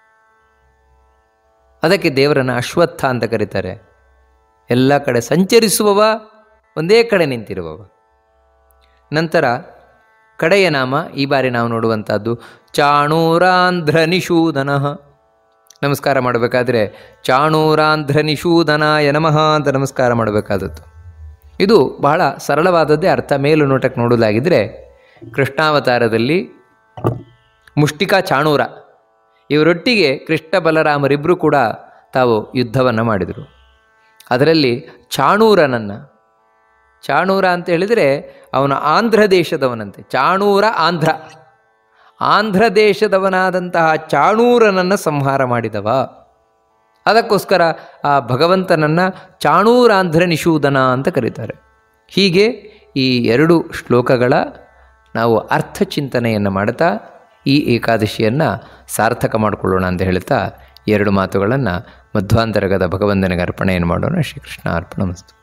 ಅದಕ್ಕೆ ದೇವರನ್ನು ಅಶ್ವತ್ಥ ಅಂತ ಕರೀತಾರೆ ಎಲ್ಲ ಕಡೆ ಸಂಚರಿಸುವವ ಒಂದೇ ಕಡೆ ನಿಂತಿರುವವ ನಂತರ ಕಡೆಯ ನಾಮ ಈ ಬಾರಿ ನಾವು ನೋಡುವಂಥದ್ದು ಚಾಣೂರಾಂಧ್ರ ನಿಷೂದನ ನಮಸ್ಕಾರ ಮಾಡಬೇಕಾದ್ರೆ ಚಾಣೂರಾಂಧ್ರ ನಿಷೂದನಾಯ ನಮಃ ಅಂತ ನಮಸ್ಕಾರ ಮಾಡಬೇಕಾದದ್ದು ಇದು ಬಹಳ ಸರಳವಾದದ್ದೇ ಅರ್ಥ ಮೇಲು ನೋಟಕ್ಕೆ ನೋಡೋದಾಗಿದ್ದರೆ ಕೃಷ್ಣಾವತಾರದಲ್ಲಿ ಮುಷ್ಟಿಕಾ ಚಾಣೂರ ಇವರೊಟ್ಟಿಗೆ ಕೃಷ್ಣ ಬಲರಾಮರಿಬ್ಬರು ಕೂಡ ತಾವು ಯುದ್ಧವನ್ನು ಮಾಡಿದರು ಅದರಲ್ಲಿ ಚಾಣೂರನನ್ನು ಚಾಣೂರ ಅಂತ ಹೇಳಿದರೆ ಅವನು ಆಂಧ್ರ ದೇಶದವನಂತೆ ಚಾಣೂರ ಆಂಧ್ರ ಆಂಧ್ರ ದೇಶದವನಾದಂತಹ ಚಾಣೂರನನ್ನು ಸಂಹಾರ ಮಾಡಿದವ ಅದಕ್ಕೋಸ್ಕರ ಆ ಭಗವಂತನನ್ನು ಚಾಣೂರಾಂಧ್ರ ನಿಷೂದನ ಅಂತ ಕರೀತಾರೆ ಹೀಗೆ ಈ ಎರಡು ಶ್ಲೋಕಗಳ ನಾವು ಅರ್ಥ ಚಿಂತನೆಯನ್ನು ಮಾಡ್ತಾ ಈ ಏಕಾದಶಿಯನ್ನು ಸಾರ್ಥಕ ಮಾಡಿಕೊಳ್ಳೋಣ ಅಂತ ಹೇಳ್ತಾ ಎರಡು ಮಾತುಗಳನ್ನು ಮಧ್ವಾಂತರಗದ ಭಗವಂತನಿಗೆ ಅರ್ಪಣೆಯನ್ನು ಮಾಡೋಣ ಶ್ರೀಕೃಷ್ಣ ಅರ್ಪಣ ಮಸ್ತು